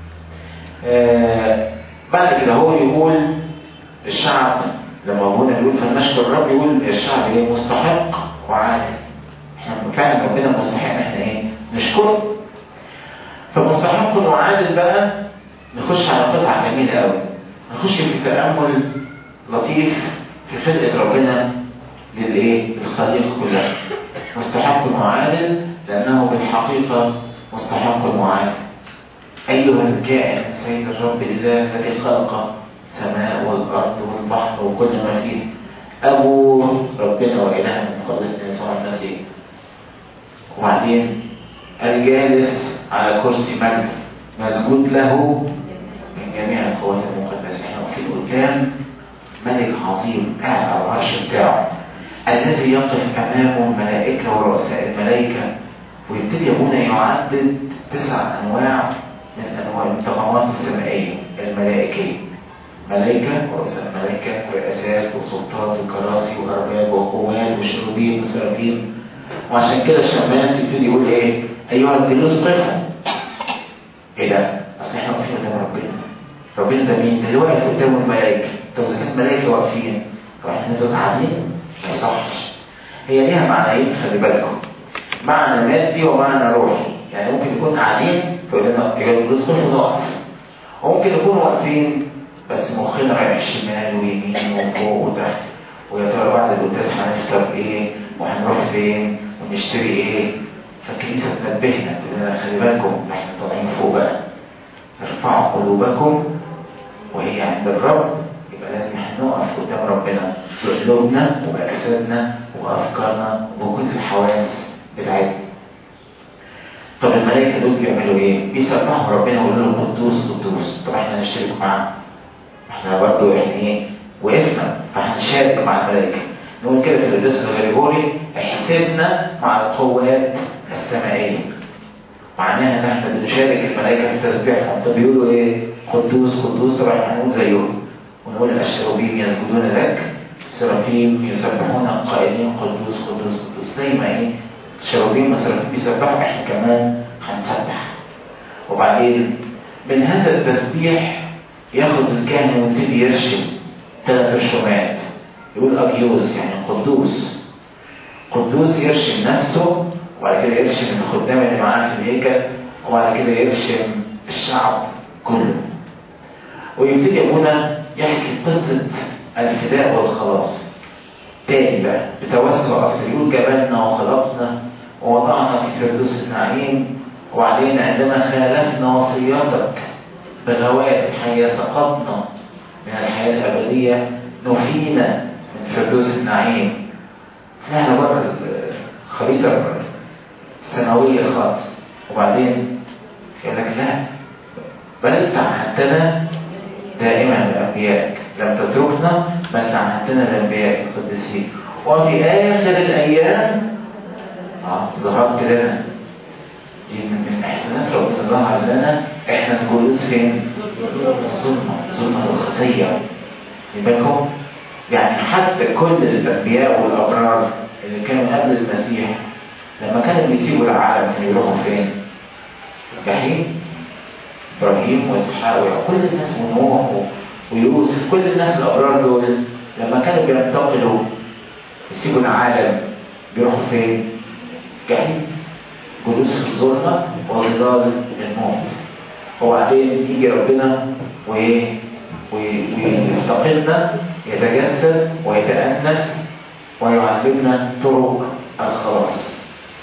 آه بعد كده هو يقول الشعب لما ابونا يقول فلنشكر الرب يقول الشعب ايه مستحق وعادل احنا فعلا ربنا مستحق احنا ايه نشكره فمستحق وعادل بقى نخش على قطعه جميله قوي نخش في تامل لطيف في خلقه ربنا للايه للخليقه كلها مستحق وعادل لانه بالحقيقه مستحق وعادل ايها الكائن سيد الرب الاله الذي خلق السماء والارض والبحر وكل ما فيه ابو ربنا والهنا مخلصنا يسوع المسيح وبعدين الجالس على كرسي مجد مسجود له من جميع القوات المقدسه احنا واقفين قدام ملك عظيم قاعد على العرش بتاعه الذي يقف امامه الملائكه ورؤساء الملائكه ويبتدي ابونا يعدد تسع انواع من أنواع الطغمات السمائية الملائكية ملائكة ورؤساء ملائكة رئاسات وسلطات وكراسي وأرباب وقوات وشروبين وسرافين وعشان كده الشماس يبتدي يقول إيه أيها الجلوس قفا إيه ده؟ أصل إحنا واقفين قدام ربنا ربنا ده مين؟ ده اللي واقف قدام الملائكة طب إذا كانت الملائكة واقفين طب إحنا نفضل قاعدين؟ ما يصحش هي ليها معنيين خلي بالكم معنى مادي ومعنى روحي يعني ممكن يكون قاعدين فيقول لنا يا الجلوس قفا نقف وممكن نكون واقفين بس مخنا رايح شمال ويمين وفوق وتحت ويا ترى بعد القداس هنفطر ايه وهنروح فين ونشتري ايه فالكنيسه تنبهنا تقول لنا خلي بالكم احنا طالعين فوق بقى ارفعوا قلوبكم وهي عند الرب يبقى لازم احنا نقف قدام ربنا بقلوبنا وباجسادنا وبافكارنا وبكل الحواس بتاعتنا طب الملائكه دول بيعملوا ايه؟ بيسبحوا ربنا ويقولوا له قدوس قدوس طب احنا نشترك معاهم احنا برضه يعني ايه وقفنا فهنشارك مع الملائكه نقول كده في القداس الغريبوري احسبنا مع القوات السمائيه معناها ان احنا بنشارك الملائكه في تسبيحهم طب بيقولوا ايه قدوس قدوس طبعا هنقول زيهم ونقول الشروبيم يسجدون لك السرافيم يسبحون قائلين قدوس قدوس قدوس زي ما ايه الشروبيم والسرافيم بيسبحوا احنا كمان هنسبح وبعدين من هذا التسبيح ياخد الكاهن ويبتدي يرشم ثلاث رشومات يقول أبيوس يعني قدوس قدوس يرشم نفسه وبعد كده يرشم الخدام اللي معاه في الهيكل وبعد كده يرشم الشعب كله ويبتدي ابونا يحكي قصة الفداء والخلاص تاني بقى بتوسع أكتر يقول جبلنا وخلقنا ووضعنا في فردوس النعيم وبعدين عندما خالفنا وصياتك بغوات حياة سقطنا من الحياة الأبدية نفينا من فردوس النعيم احنا بره الخريطة السنوية خالص وبعدين يقول لك لا بل تعهدتنا دائما بأنبيائك لم تتركنا بل تعهدتنا بأنبيائك القديسين وفي آخر الأيام آه ظهرت لنا دي من احسانات ربنا ظهر لنا احنا الجلوس فين؟ الظلمة ظلمة الخطية بالكم يعني حتى كل الانبياء والابرار اللي كانوا قبل المسيح لما كانوا بيسيبوا العالم كانوا يروحوا فين؟ جحيم ابراهيم واسحاق وكل الناس ونوح ويوسف كل الناس الابرار دول لما كانوا بينتقلوا يسيبوا العالم بيروحوا فين؟ جحيم جلوس في الظلمة وظلال الموت وبعدين يجي ربنا وايه ويفتقدنا يتجسد ويتأنس ويعلمنا طرق الخلاص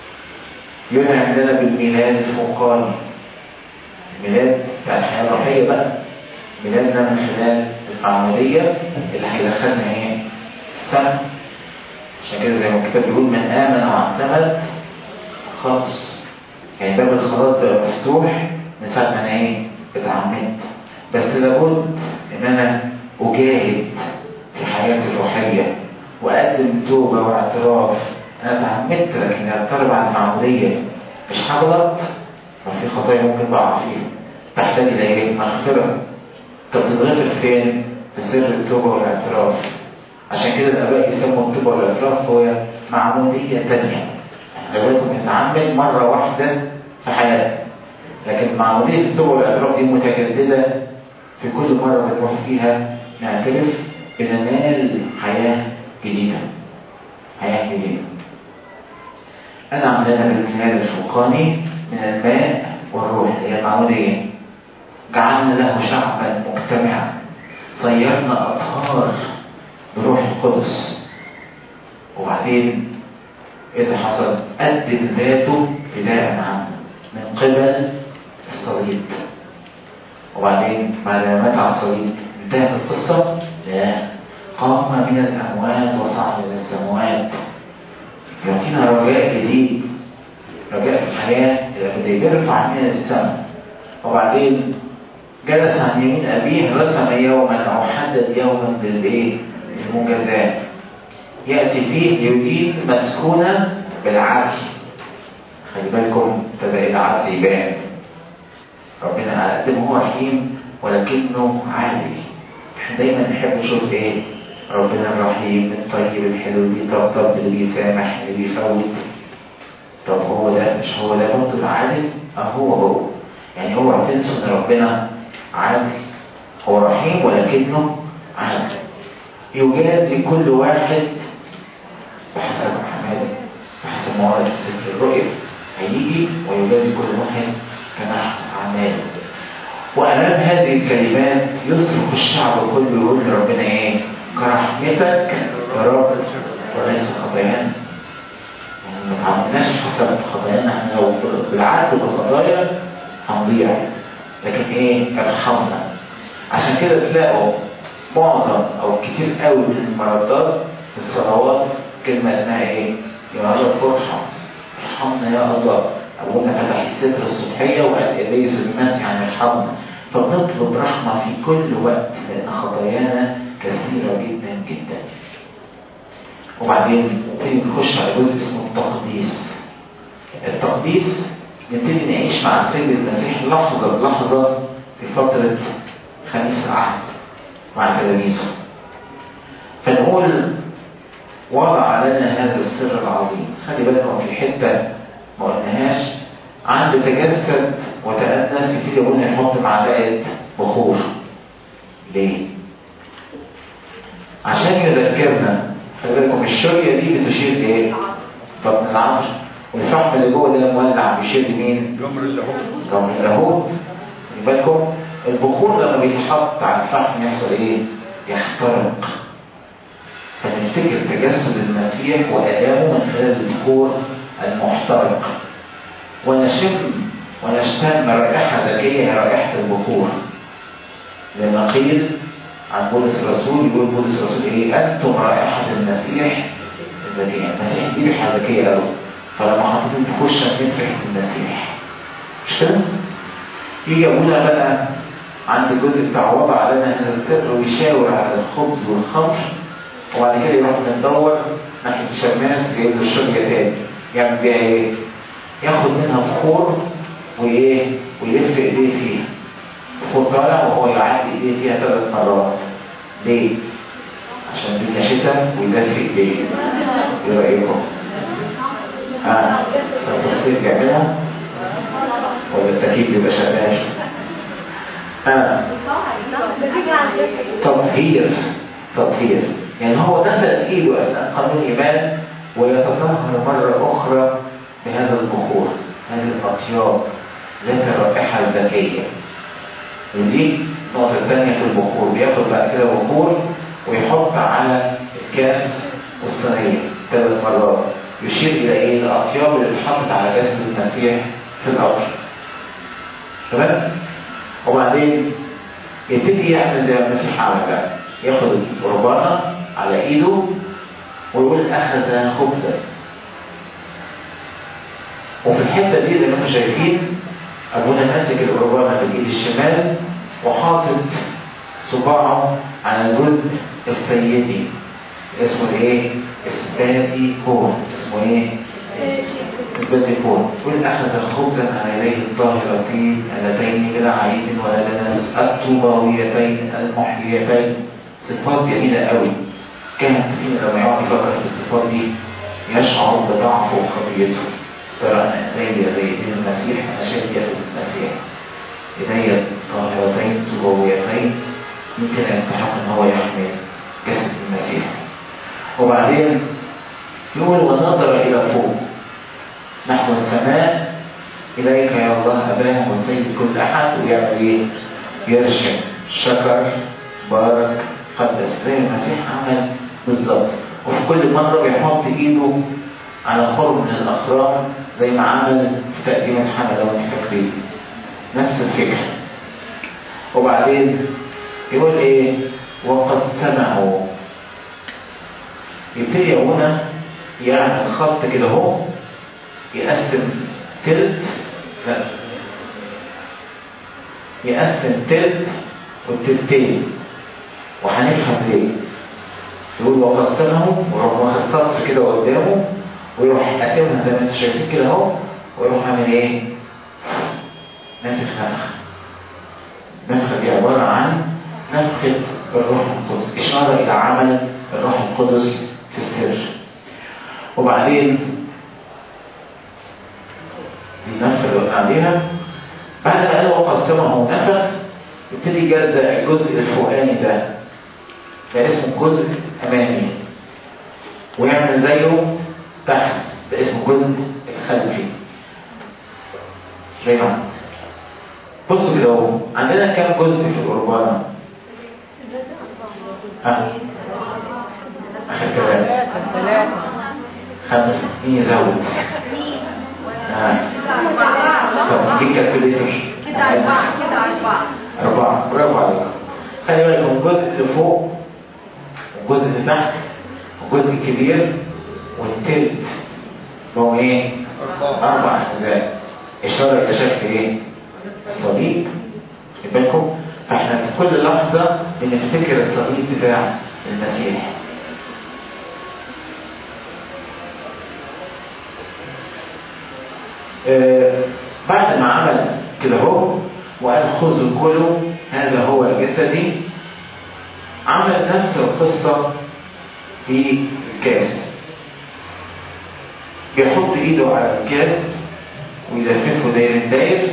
ينعم لنا بالميلاد الفوقاني الميلاد بتاع الحياة الروحية بقى ميلادنا من خلال المعمودية اللي هيدخلنا ايه؟ السنة عشان كده زي ما الكتاب بيقول من آمن واعتمد خلص يعني باب الخلاص بقى مفتوح من ساعة ما انا ايه اتعمدت بس لابد ان انا اجاهد في حياتي الروحية واقدم توبة واعتراف انا اتعمدت لكن اعترف عن المعمودية مش هغلط ما في خطايا ممكن بقع فيها تحتاج الى ايه مغفرة طب تتغفر فين في سر التوبة والاعتراف عشان كده الاباء يسموا التوبة والاعتراف هو معمودية تانية بالكم نتعمد مرة واحدة في حياتنا لكن معمودية التوبة والاعتراف دي متجددة في كل مرة بنروح فيها نعترف بننال حياة جديدة حياة جديدة أنعم لنا بالميلاد الفوقاني من الماء والروح هي المعمودية جعلنا له شعبا مجتمعا صيرنا أطهار بروح القدس وبعدين ايه اللي حصل؟ قدم ذاته فداء عنه من قبل الصليب وبعدين بعد ما مات على الصليب انتهت القصة؟ لا قام من الأموات وصعد إلى السماوات يعطينا رجاء جديد رجاء في الحياة الأبدية بيرفع من السماء وبعدين جلس عن يمين أبيه رسم يوما أو حدد يوما للإيه؟ للمجازات يأتي فيه ليدين مسكونة بالعدل خلي بالكم ابتدأ العدل يبان ربنا على قد ما هو رحيم ولكنه عادل احنا دايما نحب نشوف ايه ربنا الرحيم الطيب الحلو اللي بيطبطب اللي بيسامح اللي بيفوت طب هو ده مش هو ده برضه عادل اه هو هو يعني اوعى تنسوا ان ربنا عادل هو رحيم ولكنه عادل يجازي كل واحد بحسب أعماله بحسب موارد سفر الرؤيا هيجي ويجازي كل واحد كما أحسن أعماله وأمام هذه الكلمات يصرخ الشعب كله يقول لربنا إيه؟ كرحمتك يا رب وليس خطايانا يعني ما تعاملناش حسب خطايانا احنا لو بالعدل بالخطايا هنضيع لكن ايه ارحمنا عشان كده تلاقوا معظم او كتير قوي من المردات في الصلوات كلمه اسمها ايه؟ يا رب ارحم ارحمنا يا الله ابونا فتح الستر الصبحيه وقال اليس المسيح عن ارحمنا فبنطلب رحمه في كل وقت لان خطايانا كثيره جدا جدا وبعدين نبتدي نخش على جزء اسمه التقديس التقديس نبتدي نعيش مع السيد المسيح لحظة بلحظة في فترة خميس العهد مع تلاميذه فنقول وضع لنا هذا السر العظيم خلي بالكم في حتة ما قلناهاش عند تجسد وتأنس يبتدي يقولنا يحط معلقة بخور ليه؟ عشان يذكرنا خلي بالكم الشرية دي بتشير لايه؟ طب من العمر والفحم اللي جوه ده مولع بيشير لمين؟ جمر اللاهوت رغم اللاهوت خلي بالكم البخور لما بيتحط على الفحم يحصل ايه؟ يحترق فنفتكر تجسد المسيح وآلامه من خلال البخور المحترق ونشم ونشتم رائحة ذكية هي رائحة البخور لما قيل عن بولس الرسول يقول بولس الرسول ايه انتم رائحة المسيح الذكية المسيح دي ريحة ذكية قوي فلما حطيت البخور شميت ريحة المسيح مش كده؟ يجي ابونا بقى عند الجزء بتاع وضع لنا هذا السر ويشاور على الخبز والخمر وبعد كده يروح ندور ناحية الشماس جايب له الشرية تاني يعمل بيها ايه؟ ياخد منها بخور وايه؟ ويلف ايديه فيها بخور طالع وهو يعدي ايديه فيها ثلاث مرات ليه؟ عشان الدنيا شتاء ويدفي ايديه ايه رأيكم؟ ها؟ طب الصيف يعملها؟ ولا التكييف بيبقى شغال؟ ها؟ تطهير تطهير يعني هو دخل ايده اثناء قانون الايمان ويتطهر مره اخرى بهذا البخور هذه الاطياب ذات الرائحه الذكيه ودي النقطه الثانيه في البخور بياخد بعد كده بخور ويحط على الكاس والصينيه ثلاث مرات يشير الى ايه الاطياب اللي اتحطت على جسد المسيح في الارض تمام وبعدين يبتدي يعمل زي المسيح عمل بقى ياخد القربانة على ايده ويقول اخذ خبزا وفي الحتة دي زي ما انتم شايفين ابونا ماسك القربانة بالايد الشمال وحاطط صباعه على الجزء السيدي اسمه ايه؟ اسباتي كور اسمه ايه؟ اسباتي كور يقول اخذ خبزا على يديه الطاهرتين اللتين بلا عيب ولا دنس الطوباويتين المحييتين صفات جميلة قوي كان كثير لما يقعد يفكر في الصفات دي يشعر بضعفه وخطيته ترى انا ايديا زي ايدين المسيح انا شايف جسد المسيح ايديا طاهرتين طوباويتين يمكن يستحق ان هو يحمل جسد المسيح وبعدين يقول ونظر الى فوق نحو السماء اليك يا الله اباه وسيد كل احد ويعمل ايه؟ يرشم شكر بارك قدس زي المسيح عمل بالظبط وفي كل مرة بيحط ايده على خرم من الاخرام زي ما عمل في تقديم الحمل لو انت فاكرين نفس الفكرة وبعدين يقول ايه وقسمه يبتدي هنا يعمل خط كده اهو يقسم تلت لا يقسم تلت والتلتين وهنفهم ليه يقول وقسمه ويروح واخد سطر كده قدامه ويروح قاسمها زي ما انتم شايفين كده اهو ويروح عامل ايه؟ نافخ نفخ النفخة دي عبارة عن نفخة الروح القدس إشارة إلى عمل الروح القدس في السر وبعدين دي النفخة اللي قلنا عليها بعد ما قال وقسمه نفخ يبتدي يجزأ الجزء الفوقاني ده ده اسمه الجزء الأمامي ويعمل زيه تحت ده اسمه الجزء الخلفي زي ما بصوا كده اهو عندنا كام جزء في القربانة؟ ها؟ آخر كلام ثلاثة خمسة مين يزود؟ آه. طب دي كالكوليتر كده أربعة كده أربعة أربعة برافو عليكم خلي بالكم الجزء اللي فوق والجزء اللي تحت والجزء الكبير والتلت هو ايه؟ أربع أجزاء إشارة إلى شكل ايه؟ الصليب خد بالكم فاحنا في كل لحظة بنفتكر الصليب بتاع المسيح آه، بعد ما عمل كده هو وقال خذوا كلوا هذا هو جسدي عمل نفس القصة في الكاس بيحط ايده على الكاس ويلففه داير داير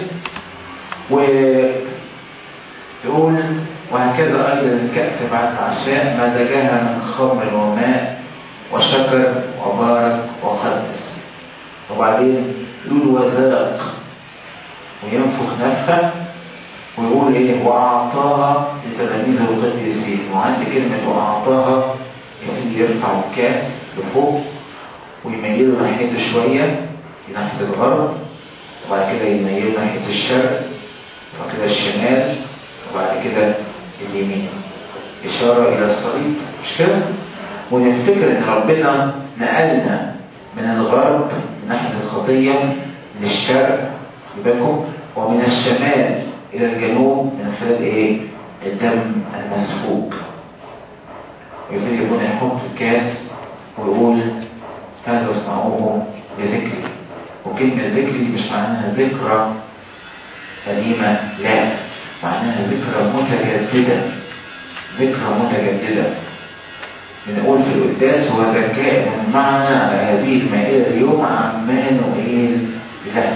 ويقول وهكذا ايضا الكأس بعد العشاء مزجها من خمر وماء وشكر وبارك وقدس وبعدين يقول وذاق وينفخ نفخه ويقول ايه واعطاها لتلاميذه القديسين وعند كلمه واعطاها يبتدي يرفع الكاس لفوق ويميله ناحيته شويه ناحيه الغرب وبعد كده يميله ناحيه الشرق وبعد كده الشمال وبعد كده اليمين اشاره الى الصليب مش كده ونفتكر ان ربنا نقلنا من الغرب من ناحيه الخطيه للشرق بالكم ومن الشمال الى الجنوب من خلال ايه الدم المسفوك ويبتدي يكون يحط الكاس ويقول هذا اصنعوه لذكري وكلمة ذكري مش معناها ذكرى قديمة لا معناها ذكرى متجددة ذكرى متجددة بنقول في القداس هو ذكاء معنا على هذه المائدة اليوم عمانوئيل له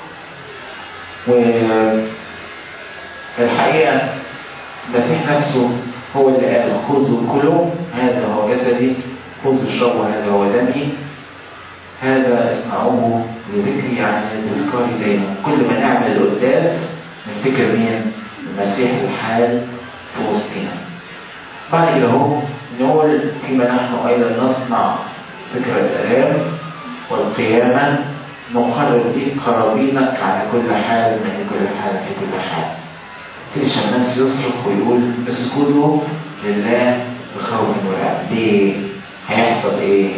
والحقيقة المسيح نفسه هو اللي قال خذوا كلوا هذا هو جسدي خذوا اشربوا هذا هو دمي هذا اصنعوه لذكري يعني لتذكاري دايما كل ما نعمل القداس نفتكر مين المسيح الحال في وسطنا بعد كده اهو نقول فيما نحن ايضا نصنع فكرة الالام والقيامة نقرر ليك قرابينك على كل حال من كل حال في كل حال تلش الناس يصرخ ويقول اسجدوا لله بخوف ورعب ليه؟ هيحصل ايه؟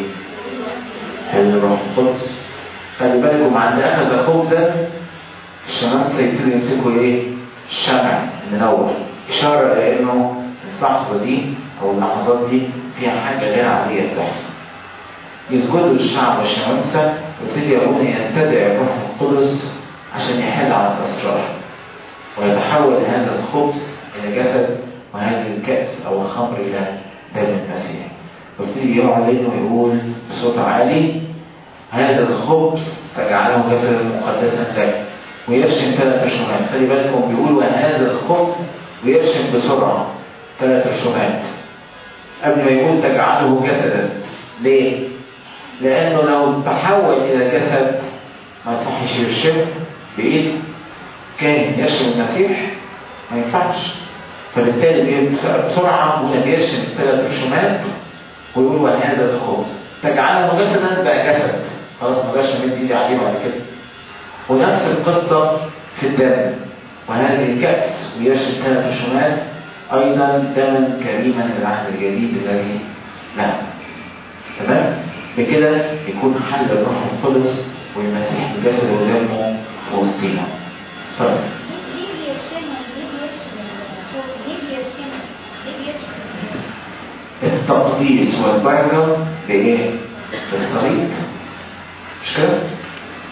الروح القدس خلي بالكم عند اخذ الخوف ده الشمامسة يبتدوا يمسكوا ايه؟ الشمع المنور اشارة لانه اللحظة دي او اللحظات دي فيها حاجة غير عادية بتحصل يسجدوا الشعب والشمامسة ويبتدي يقوم يستدعي الروح القدس عشان يحل على الاسرار ويتحول هذا الخبز الى جسد وهذه الكأس او الخمر الى دم المسيح ويبتدي يعلن ويقول بصوت عالي هذا الخبز تجعله جسدا مقدسا لك ويرشم ثلاث رشومات خلي بالكم بيقول وهذا الخبز ويرشم بسرعه ثلاث رشومات قبل ما يقول تجعله جسدا ليه؟ لأنه لو تحول إلى جسد ما يصحش يرشمه بإيده كان يرشم المسيح ما ينفعش فبالتالي بسرعة هنا بيرشم ثلاث رشومات ويقول وهذا الخبز تجعله جسدا بقى جسد خلاص ما بقاش مد ايدي عليه بعد كده ونفس القصة في الدم وهذه الكأس ويرشم ثلاث رشومات أيضا دما كريما للعهد الجديد الذي لا تمام بكده يكون حل الروح القدس والمسيح بجسده ودمه في وسطينا طيب ليه بيرشمها؟ ليه بيرشم؟ ليه بيرشمها؟ ليه بيرشم؟ التقديس والبركة بإيه؟ بالصليب مش كده؟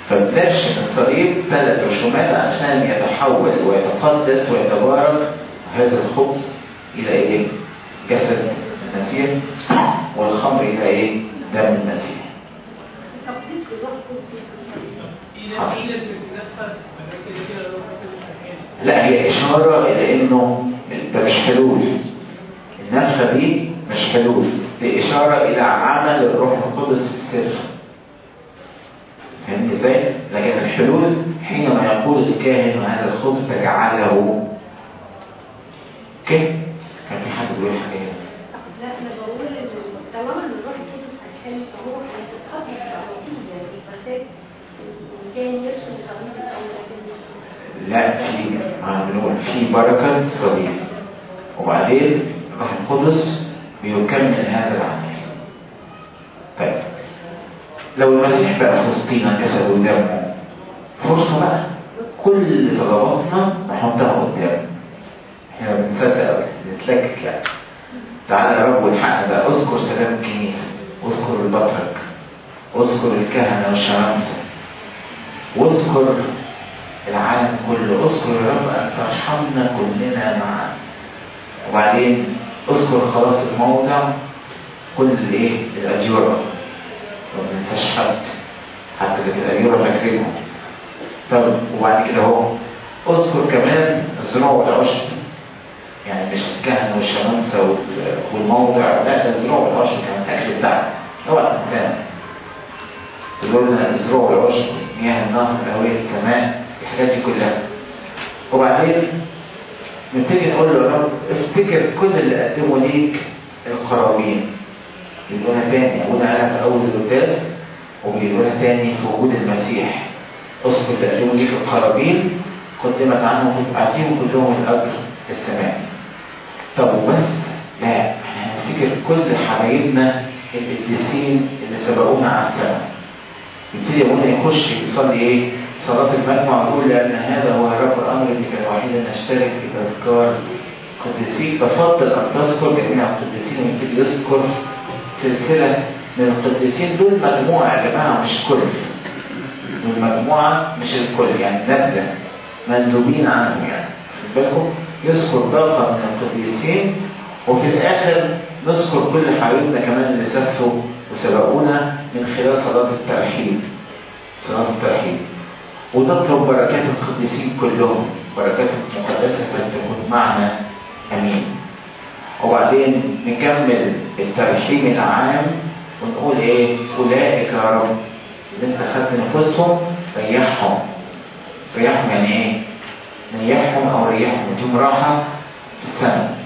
فبنرشم الصليب ثلاث رسومات عشان يتحول ويتقدس ويتبارك هذا الخبز الى ايه؟ جسد المسيح والخمر الى ايه؟ دم المسيح تقديس الروح القدس في ناس في ناس بتتنفس كده كده لو كده لا هي إشارة إلى إنه ده مش حلول النفخة دي مش حلول دي إشارة إلى عمل الروح القدس في السر فهمت إزاي؟ لكن الحلول حينما يقول الكاهن هذا الخبز تجعله كده كان في حد بيقول حاجة هنا. لا انا بقول ان طالما ان الروح القدس هيتكلم فهو هيتقدس على طول يعني المساج كان يرسم الصليب الاول عشان لا في ما بنقول في بركة صليب وبعدين الروح القدس بيكمل هذا العمل طيب لو المسيح بقى في وسطينا جسد ودمه فرصة بقى كل طلباتنا نحطها قدامه احنا ما بنصدق بنتلكك يعني تعالى يا رب والحق بقى اذكر سلام الكنيسة واذكر البطرك واذكر الكهنة والشمامسة واذكر العالم كله اذكر يا رب ان ترحمنا كلنا معا وبعدين اذكر خلاص الموضع كل الايه الاجوره ما ننساش حد حتى اللي في الاجوره فاكرينهم طب وبعد كده اهو اذكر كمان الزروع والعشب يعني مش الكهنه والشمامسه وال- والموضع لا ده الزروع والعشب كمان الاكل بتاعنا هو الانسان تقول لنا الزروع والعشب مياه النهر الهوية السماء الحاجات دي كلها وبعدين نبتدي نقول له يا رب افتكر كل اللي قدموا ليك القرابين يقولها تاني يقولها انا في اول القداس وبيقولها تاني في وجود المسيح اذكر اللي قدموا ليك القرابين قدمت عنهم اعطيهم كلهم الاجر السماء طب وبس لا احنا هنفتكر كل حبايبنا القديسين اللي سبقونا على السماء يبتدي ابونا يخش يصلي ايه؟ صلاة المجمع ويقول لأن هذا هو رب الأمر اللي كان الوحيد أن نشترك في تذكار قديسين بفضل أن تذكر جميع القديسين ويبتدي يذكر سلسلة من القديسين دول مجموعة يا جماعة مش كل دول مجموعة مش الكل يعني نبذة مندوبين عنهم يعني خد بالكم يذكر باقة من القديسين وفي الآخر نذكر كل حبايبنا كمان اللي سافروا وسبقونا من خلال صلاة الترحيب صلاة الترحيب ونطلب بركات القديسين كلهم بركات المقدسة تكون معنا أمين وبعدين نكمل الترحيب العام ونقول ايه أولئك يا رب اللي انت خدت نفوسهم ريحهم ريحهم يعني ايه ريحهم او ريحهم اديهم راحة في السماء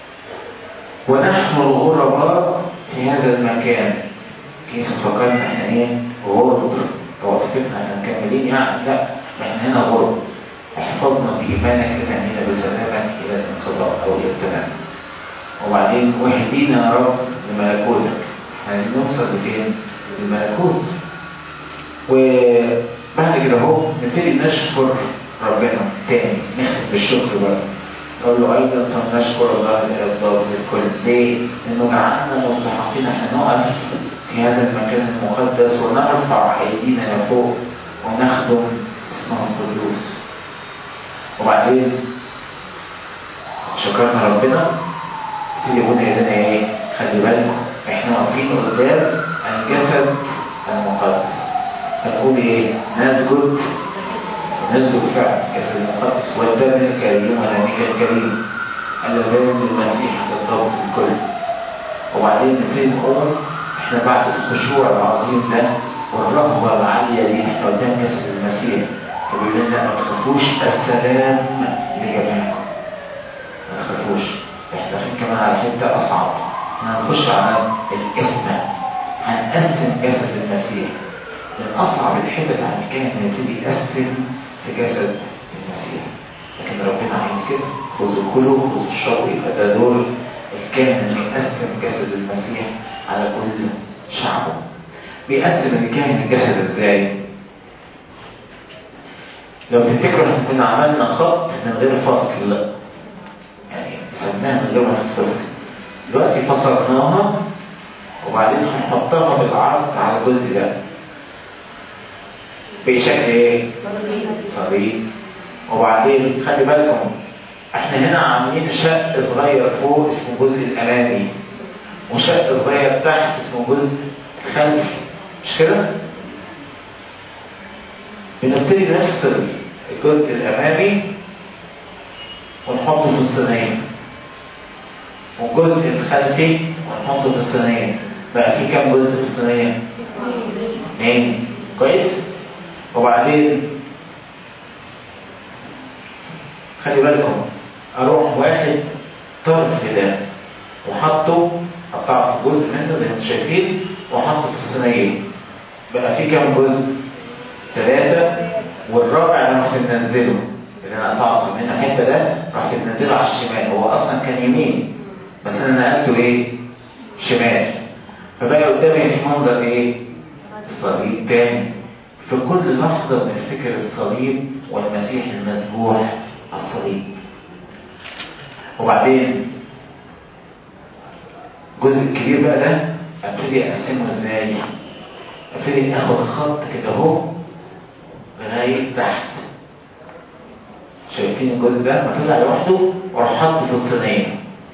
ونحن الغرباء في هذا المكان كيس فكرنا احنا ايه غرب هو افتكرنا احنا مكملين يعني لا احنا هنا غرب احفظنا في ايمانك تنامينا بسلامك الى الانقضاء او الى التمام وبعدين واهدينا يا رب لملكوتك عايزين نوصل لفين؟ للملكوت وبعد كده اهو نبتدي نشكر ربنا تاني نختم بالشكر برضه نقول له ايضا فلنشكر الله لإرضاء الكل ليه؟ انه جعلنا مستحقين احنا نقف في هذا المكان المقدس ونرفع ايدينا لفوق ونخدم اسمه القدوس وبعدين شكرنا ربنا تيجي يقول لنا ايه خلي بالكم احنا واقفين قدام الجسد المقدس هنقول ايه نسجد نسجد فعلا جسد المقدس والدم الكريم ونبيك الكريم اللبان المسيح بالضبط الكل وبعدين نبتدي نقول احنا بعد الخشوع العظيم ده والرهبه العاليه دي احنا قدام جسد المسيح فبيقول لنا ما تخافوش السلام لجميعكم ما تخافوش احنا داخلين كمان على حته اصعب احنا هنخش على الاسم هنقسم جسد المسيح من اصعب الحتت على الكاهن يبتدي يقسم في جسد المسيح لكن ربنا عايز كده خذوا كلوا خذوا اشربوا يبقى ده دور الكاهن انه يقسم جسد المسيح على كل شعبه بيقسم الكاهن الجسد ازاي؟ لو تفتكروا احنا كنا عملنا خط من غير فصل لا يعني سمناها من غير ما نفصل دلوقتي فصلناها وبعدين هنحطها بالعرض على الجزء ده بشكل ايه صليب وبعدين خلي بالكم احنا هنا عاملين شق صغير فوق اسمه الجزء الامامي وشق صغير تحت اسمه الجزء الخلفي مش كده بنبتدي نفصل الجزء الامامي ونحطه في الصينيه والجزء الخلفي ونحطه في الصينيه بقى في كام جزء في الصينيه اثنين كويس وبعدين خلي بالكم اروح واخد طرف ده وحطه قطعت جزء منه زي ما انتم شايفين وحطه في الصينيه بقى في كام جزء ثلاثة والرابع انا رحت منزله اللي انا قطعته منه الحته ده رحت منزله على الشمال هو اصلا كان يمين بس انا نقلته ايه شمال فبقى قدامي في منظر ايه الصليب تاني في كل لحظة بنفتكر الصليب والمسيح المذبوح على الصليب وبعدين الجزء الكبير بقى ده ابتدي اقسمه ازاي ابتدي اخد خط كده اهو لغايه تحت شايفين الجزء ده ما طلع لوحده واروح حاطه في الصينيه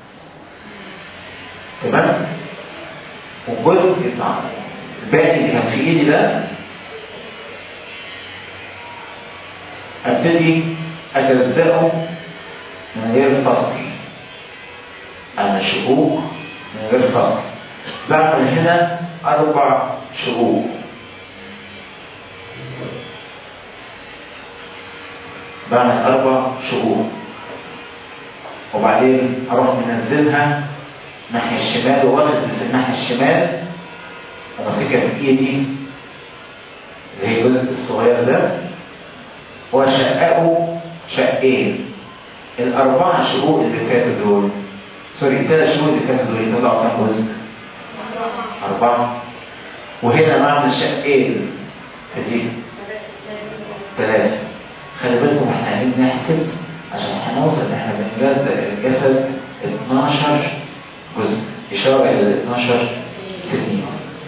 تمام والجزء يطلع الباقي اللي كان في ايدي ده ابتدي اجزئه من غير فصل انا شقوق من غير فصل بعمل هنا اربع شقوق بعمل اربع شقوق وبعدين اروح منزلها ناحية الشمال واخد في الناحية الشمال وماسكها في ايدي اللي هي الجزء الصغير ده وشققه شقين الأربعة شقوق اللي فاتوا دول سوري الثلاث شقوق اللي فاتوا دول يطلعوا كام جزء؟ أربعة وهنا بعمل شقين في دي ثلاثة خلي بالكم احنا عايزين نحسب عشان هنوصل احنا بنجزء الجسد 12 جزء إشارة إلى ال 12 تلميذ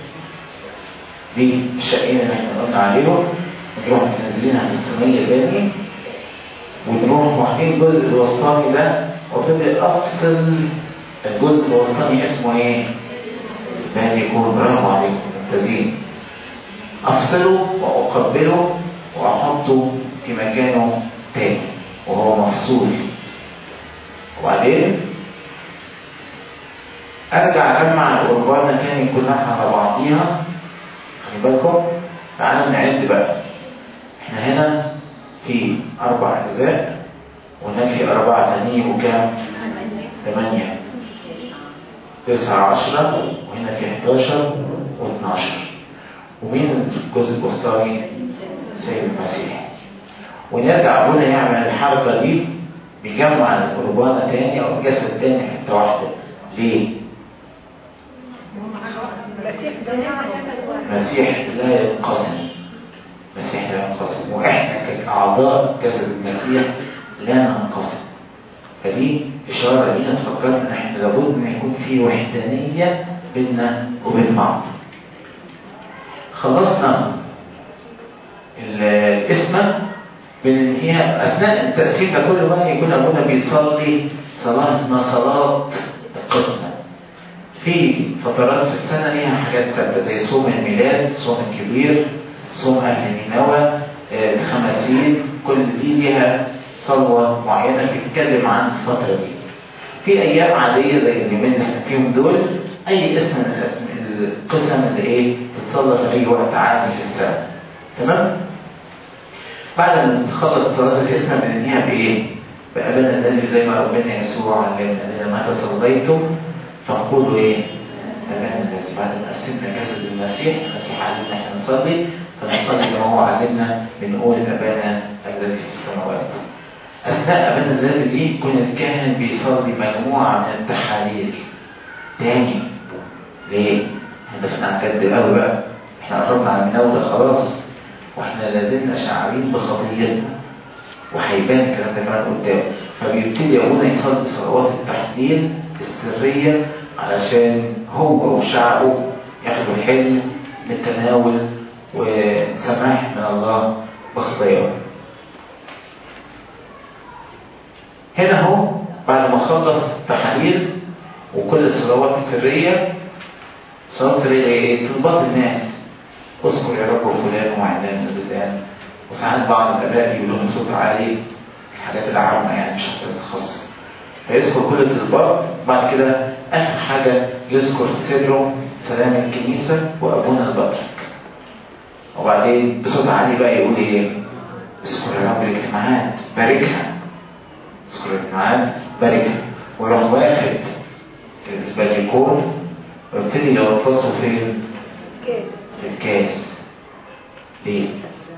دي الشقين اللي احنا قلنا عليهم نروح منزلينها في الصينية تاني ونروح واخدين الجزء الوسطاني ده وابتدي افصل الجزء الوسطاني اسمه ايه؟ اسمه يكون برافو عليكم ممتازين افصله واقبله واحطه في مكانه تاني وهو مفصول وبعدين ارجع اجمع القربانه تاني كلها على بعضيها خلي بالكم تعالوا نعد بقى احنا هنا في اربع اجزاء وهناك في اربعه تانيين وكام ثمانية تسعة عشرة وهنا في 11 و12 ومين الجزء الوسطاني سيد المسيح ونرجع هنا يعمل الحركة دي بيجمع القربانة تاني او الجسد تاني حتة واحدة ليه؟ مسيح لا ينقسم مسيح لا ينقسم واحنا كاعضاء جسد المسيح لا ننقسم فدي اشاره لينا تفكرنا ان احنا لابد ان يكون في وحدانيه بيننا وبين بعض خلصنا الاسمة بننهيها اثناء التقسيم ده كله بقى يكون ابونا بيصلي صلاه اسمها صلاه القسمه في فترات في السنة ليها حاجات ثابتة زي صوم الميلاد الصوم الكبير صوم أهل نينوى الخمسين كل دي ليها صلوة معينة بتتكلم عن الفترة دي في أيام عادية زي اليومين اللي احنا فيهم دول أي اسم من الاسم القسم اللي إيه تتصلى في أي وقت عادي في السنة تمام؟ بعد ما تخلص صلاة الاسم بننهيها بإيه؟ بأبانا الذي زي ما ربنا يسوع علمنا لنا متى صليتم فنقول ايه تمام الناس بعد ما قسمنا جسد المسيح المسيح علمنا احنا نصلي فنصلي كما هو علمنا بنقول ابانا الذي في السماوات اثناء ابانا الذي دي يكون الكاهن بيصلي مجموعه من التحاليل تاني ليه؟ احنا دخلنا على كد قوي بقى احنا قربنا على المناولة خلاص واحنا لازلنا شاعرين بخطيتنا وهيبان الكلام ده كمان قدام فبيبتدي ابونا يصلي صلوات التحليل السرية علشان هو وشعبه ياخدوا الحلم للتناول وسماح من الله بخطاياه هنا هو بعد ما خلص تحاليل وكل الصلوات السرية صلاة سرية ايه؟ طلبات الناس اذكر يا رب فلان وعلان وزدان وساعات بعض الاباء يقولوا لهم صوت عالي الحاجات العامة يعني مش الحاجات الخاصة فيذكر كل الطلبات بعد كده اخر حاجة يذكر في سره سلام الكنيسة وابونا البطرك وبعدين بصوت عالي بقى يقول ايه؟ اذكر يا رب الاجتماعات باركها اذكر الاجتماعات باركها ويروح واخد الاسباتيكون ويبتدي يغطسه فين؟ كده في الكاس ليه؟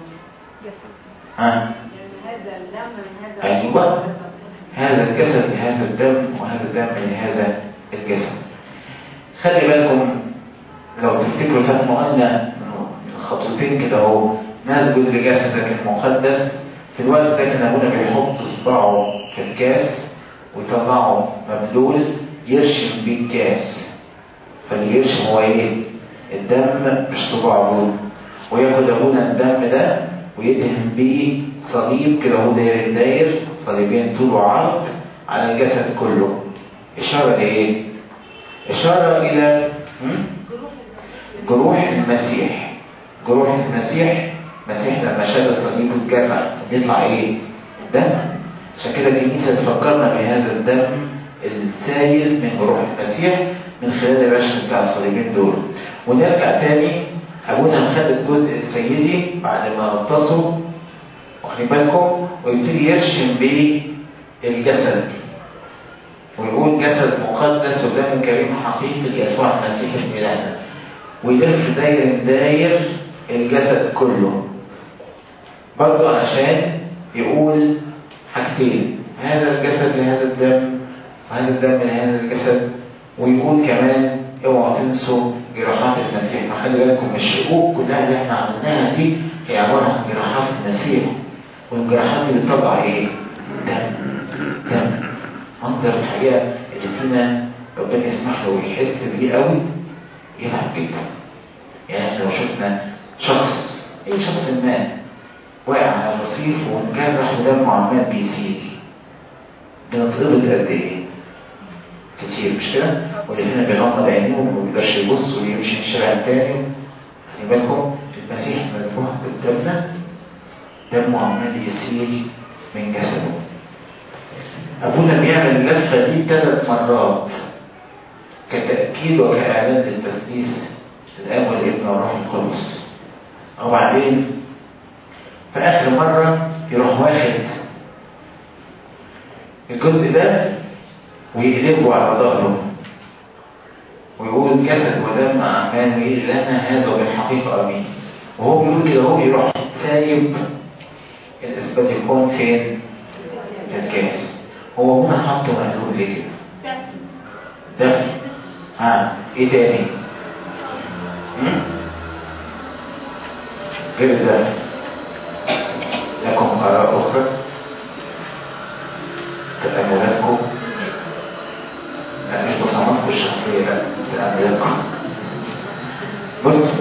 ها؟ هذا الدم من هذا أيوة. هذا الجسد لهذا الدم وهذا الدم لهذا الجسد خلي بالكم لو تفتكروا ساعة ما قلنا خطوتين كده اهو نسجد لجسدك المقدس في الوقت ده كان ابونا بيحط صباعه في الكاس ويطلعه مبلول يرشم بيه الكاس فاللي يرشم هو ايه؟ الدم مش صباعه وياخد ابونا الدم ده ويدهن بيه صليب كده هو داير داير صليبين طول وعرض على الجسد كله إشارة لإيه؟ إشارة إلى هم؟ جروح المسيح جروح المسيح المسيح لما شال الصليب واتجرح بيطلع إيه؟ دم عشان كده الكنيسة تفكرنا بهذا الدم السائل من جروح المسيح من خلال الرشم بتاع الصليبين دول ونرجع تاني أبونا خد الجزء السيدي بعد ما غطسه واخدين بالكم ويبتدي يرشم بيه الجسد ويقول جسد مقدس ودم كريم حقيقي ليسوع المسيح الميلاد ويلف داير داير الجسد كله برضه عشان يقول حاجتين هذا الجسد لهذا الدم وهذا الدم لهذا الجسد ويقول كمان اوعوا تنسوا جراحات المسيح فخلي بالكم الشقوق كلها اللي احنا عملناها دي هي عباره عن جراحات المسيح والجراحات اللي بتطلع ايه؟ دم دم منظر الحقيقه اللي فينا ربنا يسمح له ويحس بيه قوي يلعب جدا يعني احنا لو شفنا شخص اي شخص ما واقع على الرصيف ومجرح ودمه عمال بيسيل بنتقبض قد ايه؟ كتير مش كده؟ واللي فينا بيغمض عينيه وما بيقدرش يبص ويمشي في الشارع التاني خلي بالكم المسيح مذبوح قدامنا دمه عمال يسيل من جسده أبونا بيعمل اللفة دي ثلاث مرات كتأكيد وكإعلان للتثليث الآب والابن والروح القدس وبعدين في آخر مرة يروح واخد الجزء ده ويقلبه على ظهره ويقول جسد ودم أعمال لنا هذا بالحقيقة أمين وهو بيقول كده هو بيروح سايب الإثبات يكون فين؟ في الكاس هو هنا حطه مقلوب ليه كده؟ دفن ها ايه تاني؟ هم؟ غير الدفن لكم آراء أخرى تأملاتكم لا مش بصماتكم الشخصية لا تأملاتكم بص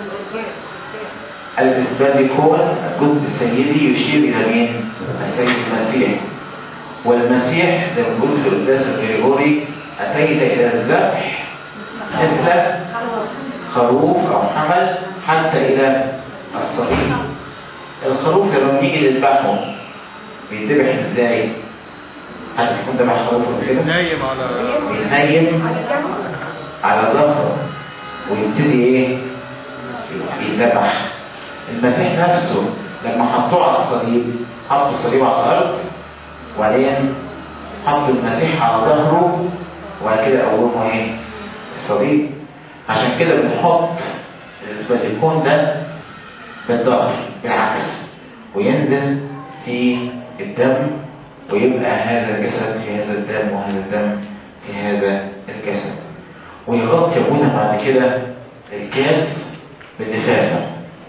الإثبات يكون الجزء السيدي يشير إلى مين؟ السيد المسيح والمسيح ده الجزء القداس الغريغوري أتيت إلى الذبح مثل خروف أو حمل حتى إلى الصليب الخروف لما بنيجي نذبحه بيتذبح ازاي؟ حد يكون ذبح خروف قبل كده؟ نايم على بينيم على ظهره ويبتدي ايه؟ يتذبح المسيح نفسه لما حطوه على الصليب حط الصليب على الارض وبعدين حط المسيح على ظهره وبعد كده قوموا ايه؟ الصليب عشان كده بنحط الاسباديكون ده بالظهر بالعكس وينزل في الدم ويبقى هذا الجسد في هذا الدم وهذا الدم في هذا الجسد ويغطي ابونا بعد كده الكاس باللفافه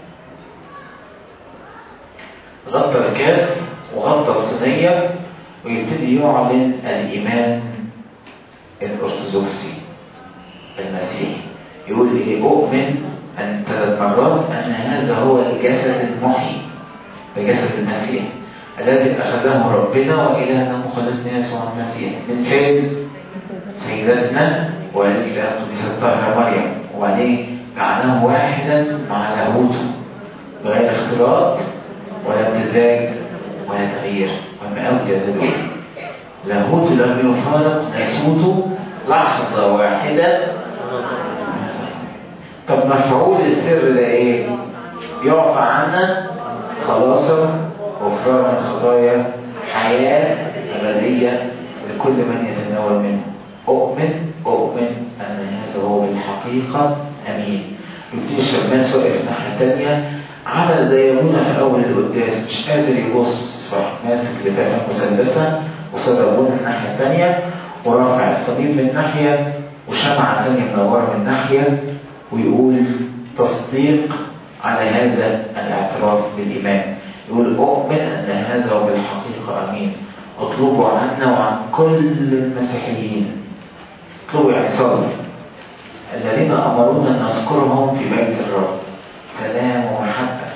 غطى الكاس وغطى الصينيه ويبتدي يعلن الايمان الارثوذكسي المسيحي يقول ايه اؤمن أن ثلاث مرات أن هذا هو الجسد المحيي بجسد المسيح الذي أخذه ربنا وإلهنا مخلصنا يسوع المسيح من فين؟ سيدتنا وقالت لها قديسة الطاهرة مريم وبعدين جعلناه واحدا مع لاهوته بغير اختلاط ولا امتزاج ولا تغيير وما أوجد ذلك لاهوت لم يفارق ناسوته لحظة واحدة طب مفعول السر ده ايه؟ يعفى عنا خلاصا غفران الخطايا حياة أبدية لكل من يتناول منه أؤمن أؤمن أن هذا هو بالحقيقة أمين يبتدي الشماس واقف الناحية التانية عمل زي ابونا في أول القداس مش قادر يبص فراح ماسك لفافة مسدسة وصل ابونا الناحية التانية ورافع الصليب من ناحية وشمعة تانية منورة من ناحية ويقول تصديق على هذا الاعتراف بالإيمان يقول أؤمن أن هذا هو بالحقيقة أمين اطلبوا عنا وعن كل المسيحيين اطلبوا يعني صلوا الذين أمرونا أن نذكرهم في بيت الرب سلام ومحبة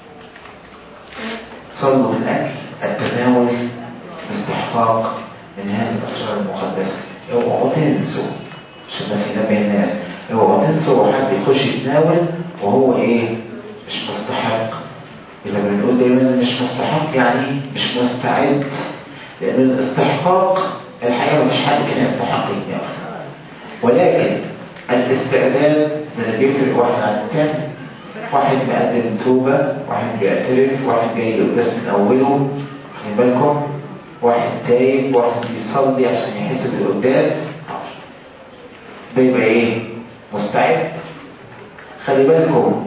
صلوا من أجل التناول باستحقاق من هذه الأسرار المقدسة اوعوا تنسوا عشان بس ينبه الناس اوعوا تنسوا حد يخش يتناول وهو ايه مش مستحق إذا بنقول دايما مش مستحق يعني مش مستعد لأن الاستحقاق الحقيقة مفيش حد كان يستحق يتناول ولكن الاستعداد ده اللي بيفرق واحد عن التاني واحد مقدم توبة واحد بيعترف واحد جاي لقداس من أوله خلي بالكم واحد تايب واحد بيصلي عشان يحس بالقداس ده يبقى ايه مستعد خلي بالكم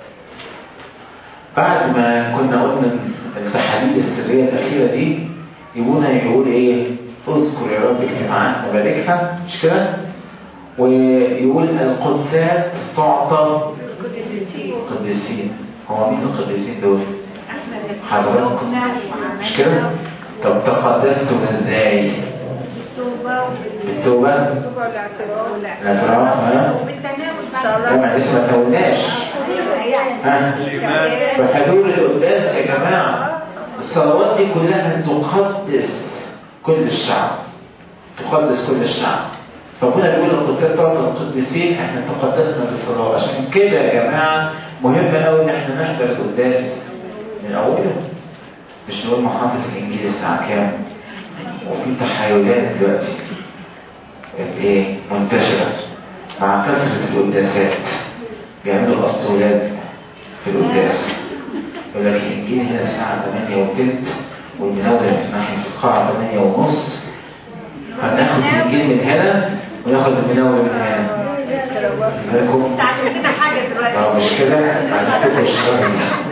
بعد ما كنا قلنا التحاليل السرية الأخيرة دي يبونا يقول ايه اذكر يا رب اجتماعاتنا باركها مش كده ويقول القدسات تعطى قديسين هو مين القديسين دول حضراتكم مش كده طب تقدستم ازاي بالتوبة الاعتراف ها لا لسه ما تولناش ها فحلول القداس يا جماعة الصلوات دي كلها تقدس كل الشعب تقدس كل الشعب ربنا بيقول القدسات طبعا القديسين احنا تقدسنا بالصلاه عشان كده يا جماعه مهم قوي ان احنا نحضر القداس من اوله مش نقول محطه الانجيل الساعه كام وفي تحايلات دلوقتي ايه منتشره مع كثره القداسات بيعملوا قص ولاد في القداس يقول لك الانجيل هنا الساعه 8 وثلث والمناوله في ناحيه القاعه 8 ونص فناخد الانجيل من هنا وناخد المناوله من هنا بالكم كده حاجة دلوقتي لو مش كده هنكتبه الشهر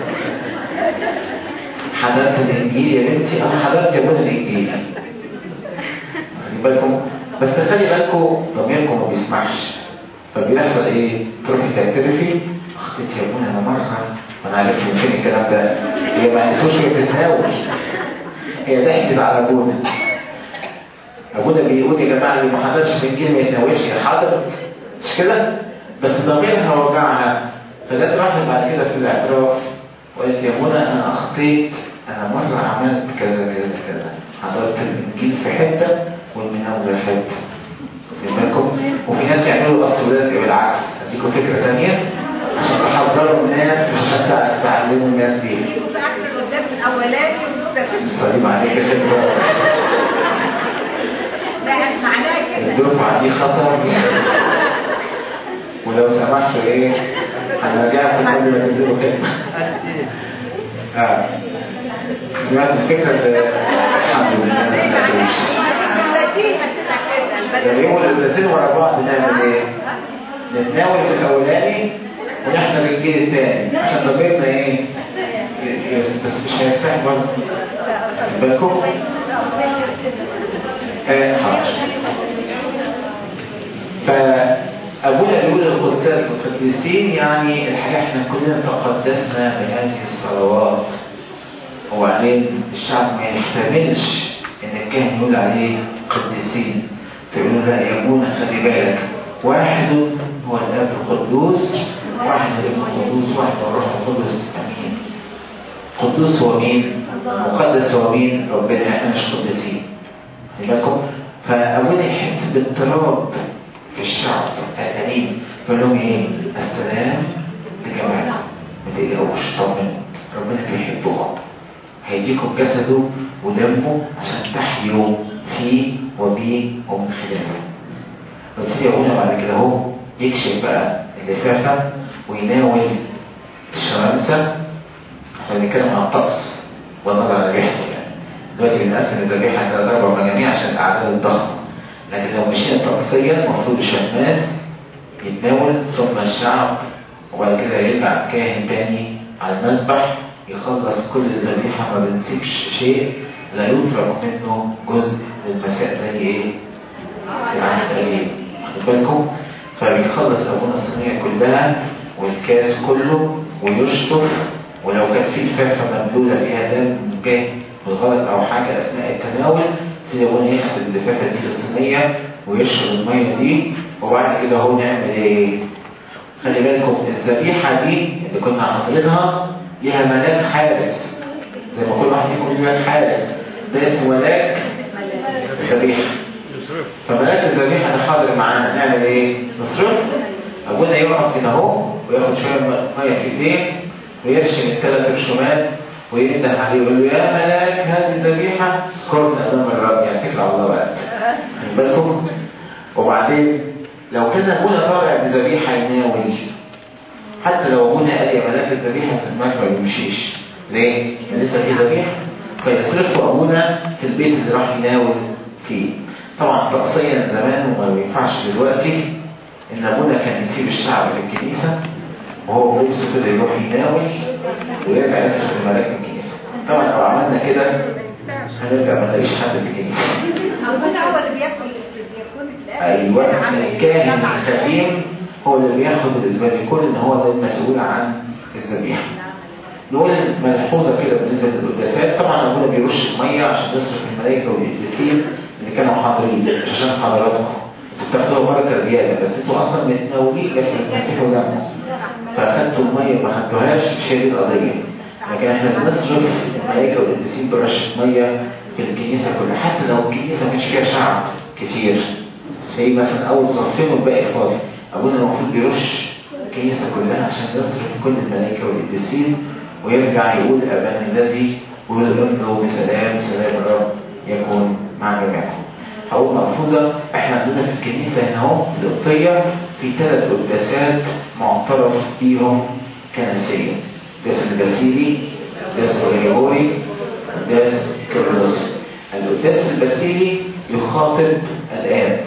حضرت الانجيل يا بنتي اه حضرت يا ابونا الانجيل خلي بالكم بس خلي بالكم ضميركم ما بيسمعش فبيحصل ايه تروحي تعترفي اختي يا ابونا انا مره وانا عرفت من فين الكلام ده هي ما عرفتوش هي بتتناول هي ضحكت على ابونا ابونا بيقول يا جماعه اللي ما حضرش الانجيل ما يتناولش حاضر مش كده بس ضميرها وجعها فجت راحت بعد كده في الاعتراف وقالت يا منى انا اخطيت انا مره عملت كذا كذا كذا حضرت الانجيل في حته والمناوله في حته خدوا بالكم وفي ناس يعملوا الصولات بالعكس اديكم فكره ثانيه عشان تحضروا الناس مش عشان تعلموا الناس بيها في اخر القداس الاولاني الصليب عليك يا خدمه لا معناها كده الدفعه دي خطر ولو سمحتوا ايه هنرجعكم قبل ما تنزلوا كلمه اه سمعت الفكره ده الحمد لله ما سمعتوش ده اليوم الثلاثين ورا بعض نعمل ايه؟ نتناول في الاولاني ونحضر الجيل الثاني عشان ضميرنا ايه؟ بس مش هيرتاح برضه بالكم؟ آه حاضر فأبونا بيقول القدسات القديسين يعني الحقيقة احنا كلنا تقدسنا بهذه الصلوات وبعدين الشعب ما يحتملش ان الكاهن يقول عليه قديسين فيقولوا لا يا ابونا خلي بالك واحد هو الاب القدوس واحد هو الابن القدوس واحد هو الروح القدس امين قدوس هو مين مقدس هو مين ربنا احنا مش قديسين خلي بالكم فابونا يحس باضطراب في الشعب القديم فقال لهم ايه السلام لجماعه ما تقلقوش طمنوا ربنا بيحبكم هيديكم جسده ودمه عشان تحيوا فيه وبيه ومن خلاله وابتدي ابونا بعد كده اهو يكشف بقى اللفافه ويناول الشمامسه احنا بنتكلم عن الطقس والنظر على اللي بيحصل يعني دلوقتي بنقسم الذبيحه ثلاث اربع مجاميع عشان الاعداد الضخمه لكن لو مشينا طقسيا المفروض الشماس يتناول ثم الشعب وبعد كده يرجع كاهن تاني على المذبح يخلص كل الذبيحه ما بنسيبش شيء لا يترك منه جزء للمساء زي ايه؟ العهد القديم خد بالكم فبيخلص ابونا الصينيه كلها والكاس كله ويشطف ولو كان في لفافه مبلوله فيها دم جه بالغلط او حاجه اثناء التناول يبتدي ابونا يغسل اللفافه دي في الصينيه ويشرب الميه دي وبعد كده هو نعمل ايه؟ خلي بالكم الذبيحه دي اللي كنا حاطينها ليها ملاك حارس زي ما كل واحد يكون ليه ملاك حارس ده اسمه ملاك الذبيحه يصرف فملاك الذبيحه اللي حاضر معانا نعمل ايه؟ نصرف ابونا يقف هنا اهو وياخد شويه ميه في ايديه ويرشم الثلاث رشومات وينده عليه ويقول له يا ملاك هذه الذبيحه اذكرنا امام الرب يعني اتكل على الله بقى خلي بالكم وبعدين لو كان ابونا طالع بذبيحه يناول حتى لو ابونا قال يا ملاك الذبيحه الملك ما يمشيش ليه؟ لان لسه في ذبيحه فيصرفوا ابونا في البيت اللي راح يناول فيه طبعا طقسيا زمان وما بينفعش دلوقتي ان ابونا كان يسيب الشعب في الكنيسه وهو بيلبس كده يروح يناول ويرجع يصرف الملاك الكنيسه طبعا لو عملنا كده هنرجع ما نلاقيش حد في الكنيسه أبونا هو اللي بياكل بياكل ايوه الكاهن الخفيم هو اللي بياخد بالنسبه لي كل ان هو ده المسؤول عن الذبيحه نقول ملحوظه كده بالنسبه للقداسات طبعا ابونا بيرش الميه عشان تصرف الملائكه والقديسين اللي كانوا حاضرين مش عشان حضراتكم انتوا بتاخدوا بركه زياده بس انتوا اصلا متناولين لكن بتمسكوا دمه فاخدتوا الميه ما خدتوهاش مش هي دي القضيه لكن احنا بنصرف الملائكه والقديسين برشه ميه في الكنيسه كلها حتى لو الكنيسه ما كانش فيها شعب كتير زي مثلا اول صفين والباقي فاضي ابونا المفروض بيرش الكنيسه كلها عشان يصرف كل الملائكه والقديسين ويرجع يقول ابانا الذي ويمضوا بسلام سلام الرب يكون مع جميعكم هقول ملحوظه احنا عندنا في الكنيسه هنا اهو في القبطيه في ثلاث قداسات معترف بيهم كنسيا قداس الباسيلي قداس الغريغوري قداس كيرلسي القداس الباسيلي يخاطب الاب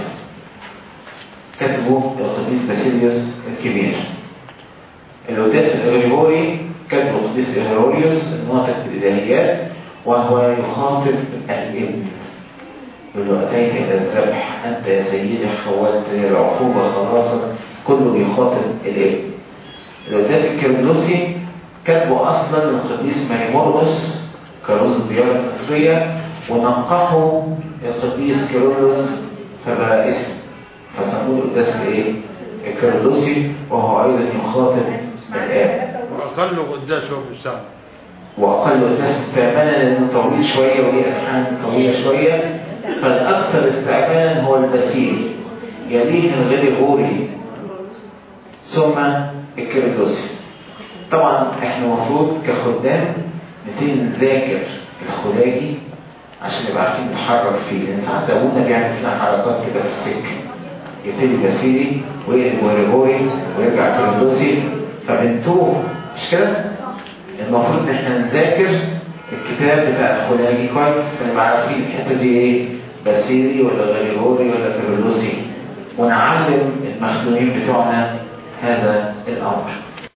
كتبه القديس باسيليوس الكبير القداس الغريغوري كتبه القديس إغروريوس الناطق بالإلهيات وهو يخاطب الابن يقول له أتيت إلى الذبح أنت يا سيدي حولت للعقوبة خلاصا كله بيخاطب الابن القداس الكيرلسي كتبه أصلا القديس ماريمورغوس كرز الزيارة المصرية ونقحه القديس كيرلس فبقى اسم فسموه القداس الايه؟ الكيرلسي وهو أيضا يخاطب الآب واقل قداس هو في السنه واقل قداس استعمالا لانه طويل شويه وليه الحان قويه شويه فالاكثر استعمالا هو البسيل يليه الغريغوري ثم الكيرلسي طبعا احنا المفروض كخدام نبتدي نذاكر الخلاجي عشان نبقى عارفين نتحرك فيه لان ساعات ابونا بيعمل فينا حركات كده في السكه يبتدي بسيلي ويقلب غريغوري ويرجع كيرلسي فبنتوه مش كده؟ المفروض ان احنا نذاكر الكتاب بتاع الخلاجي كويس فنبقى عارفين الحته دي ايه باسيلي ولا غريغوري ولا كيرلسي ونعلم المخدومين بتوعنا هذا الامر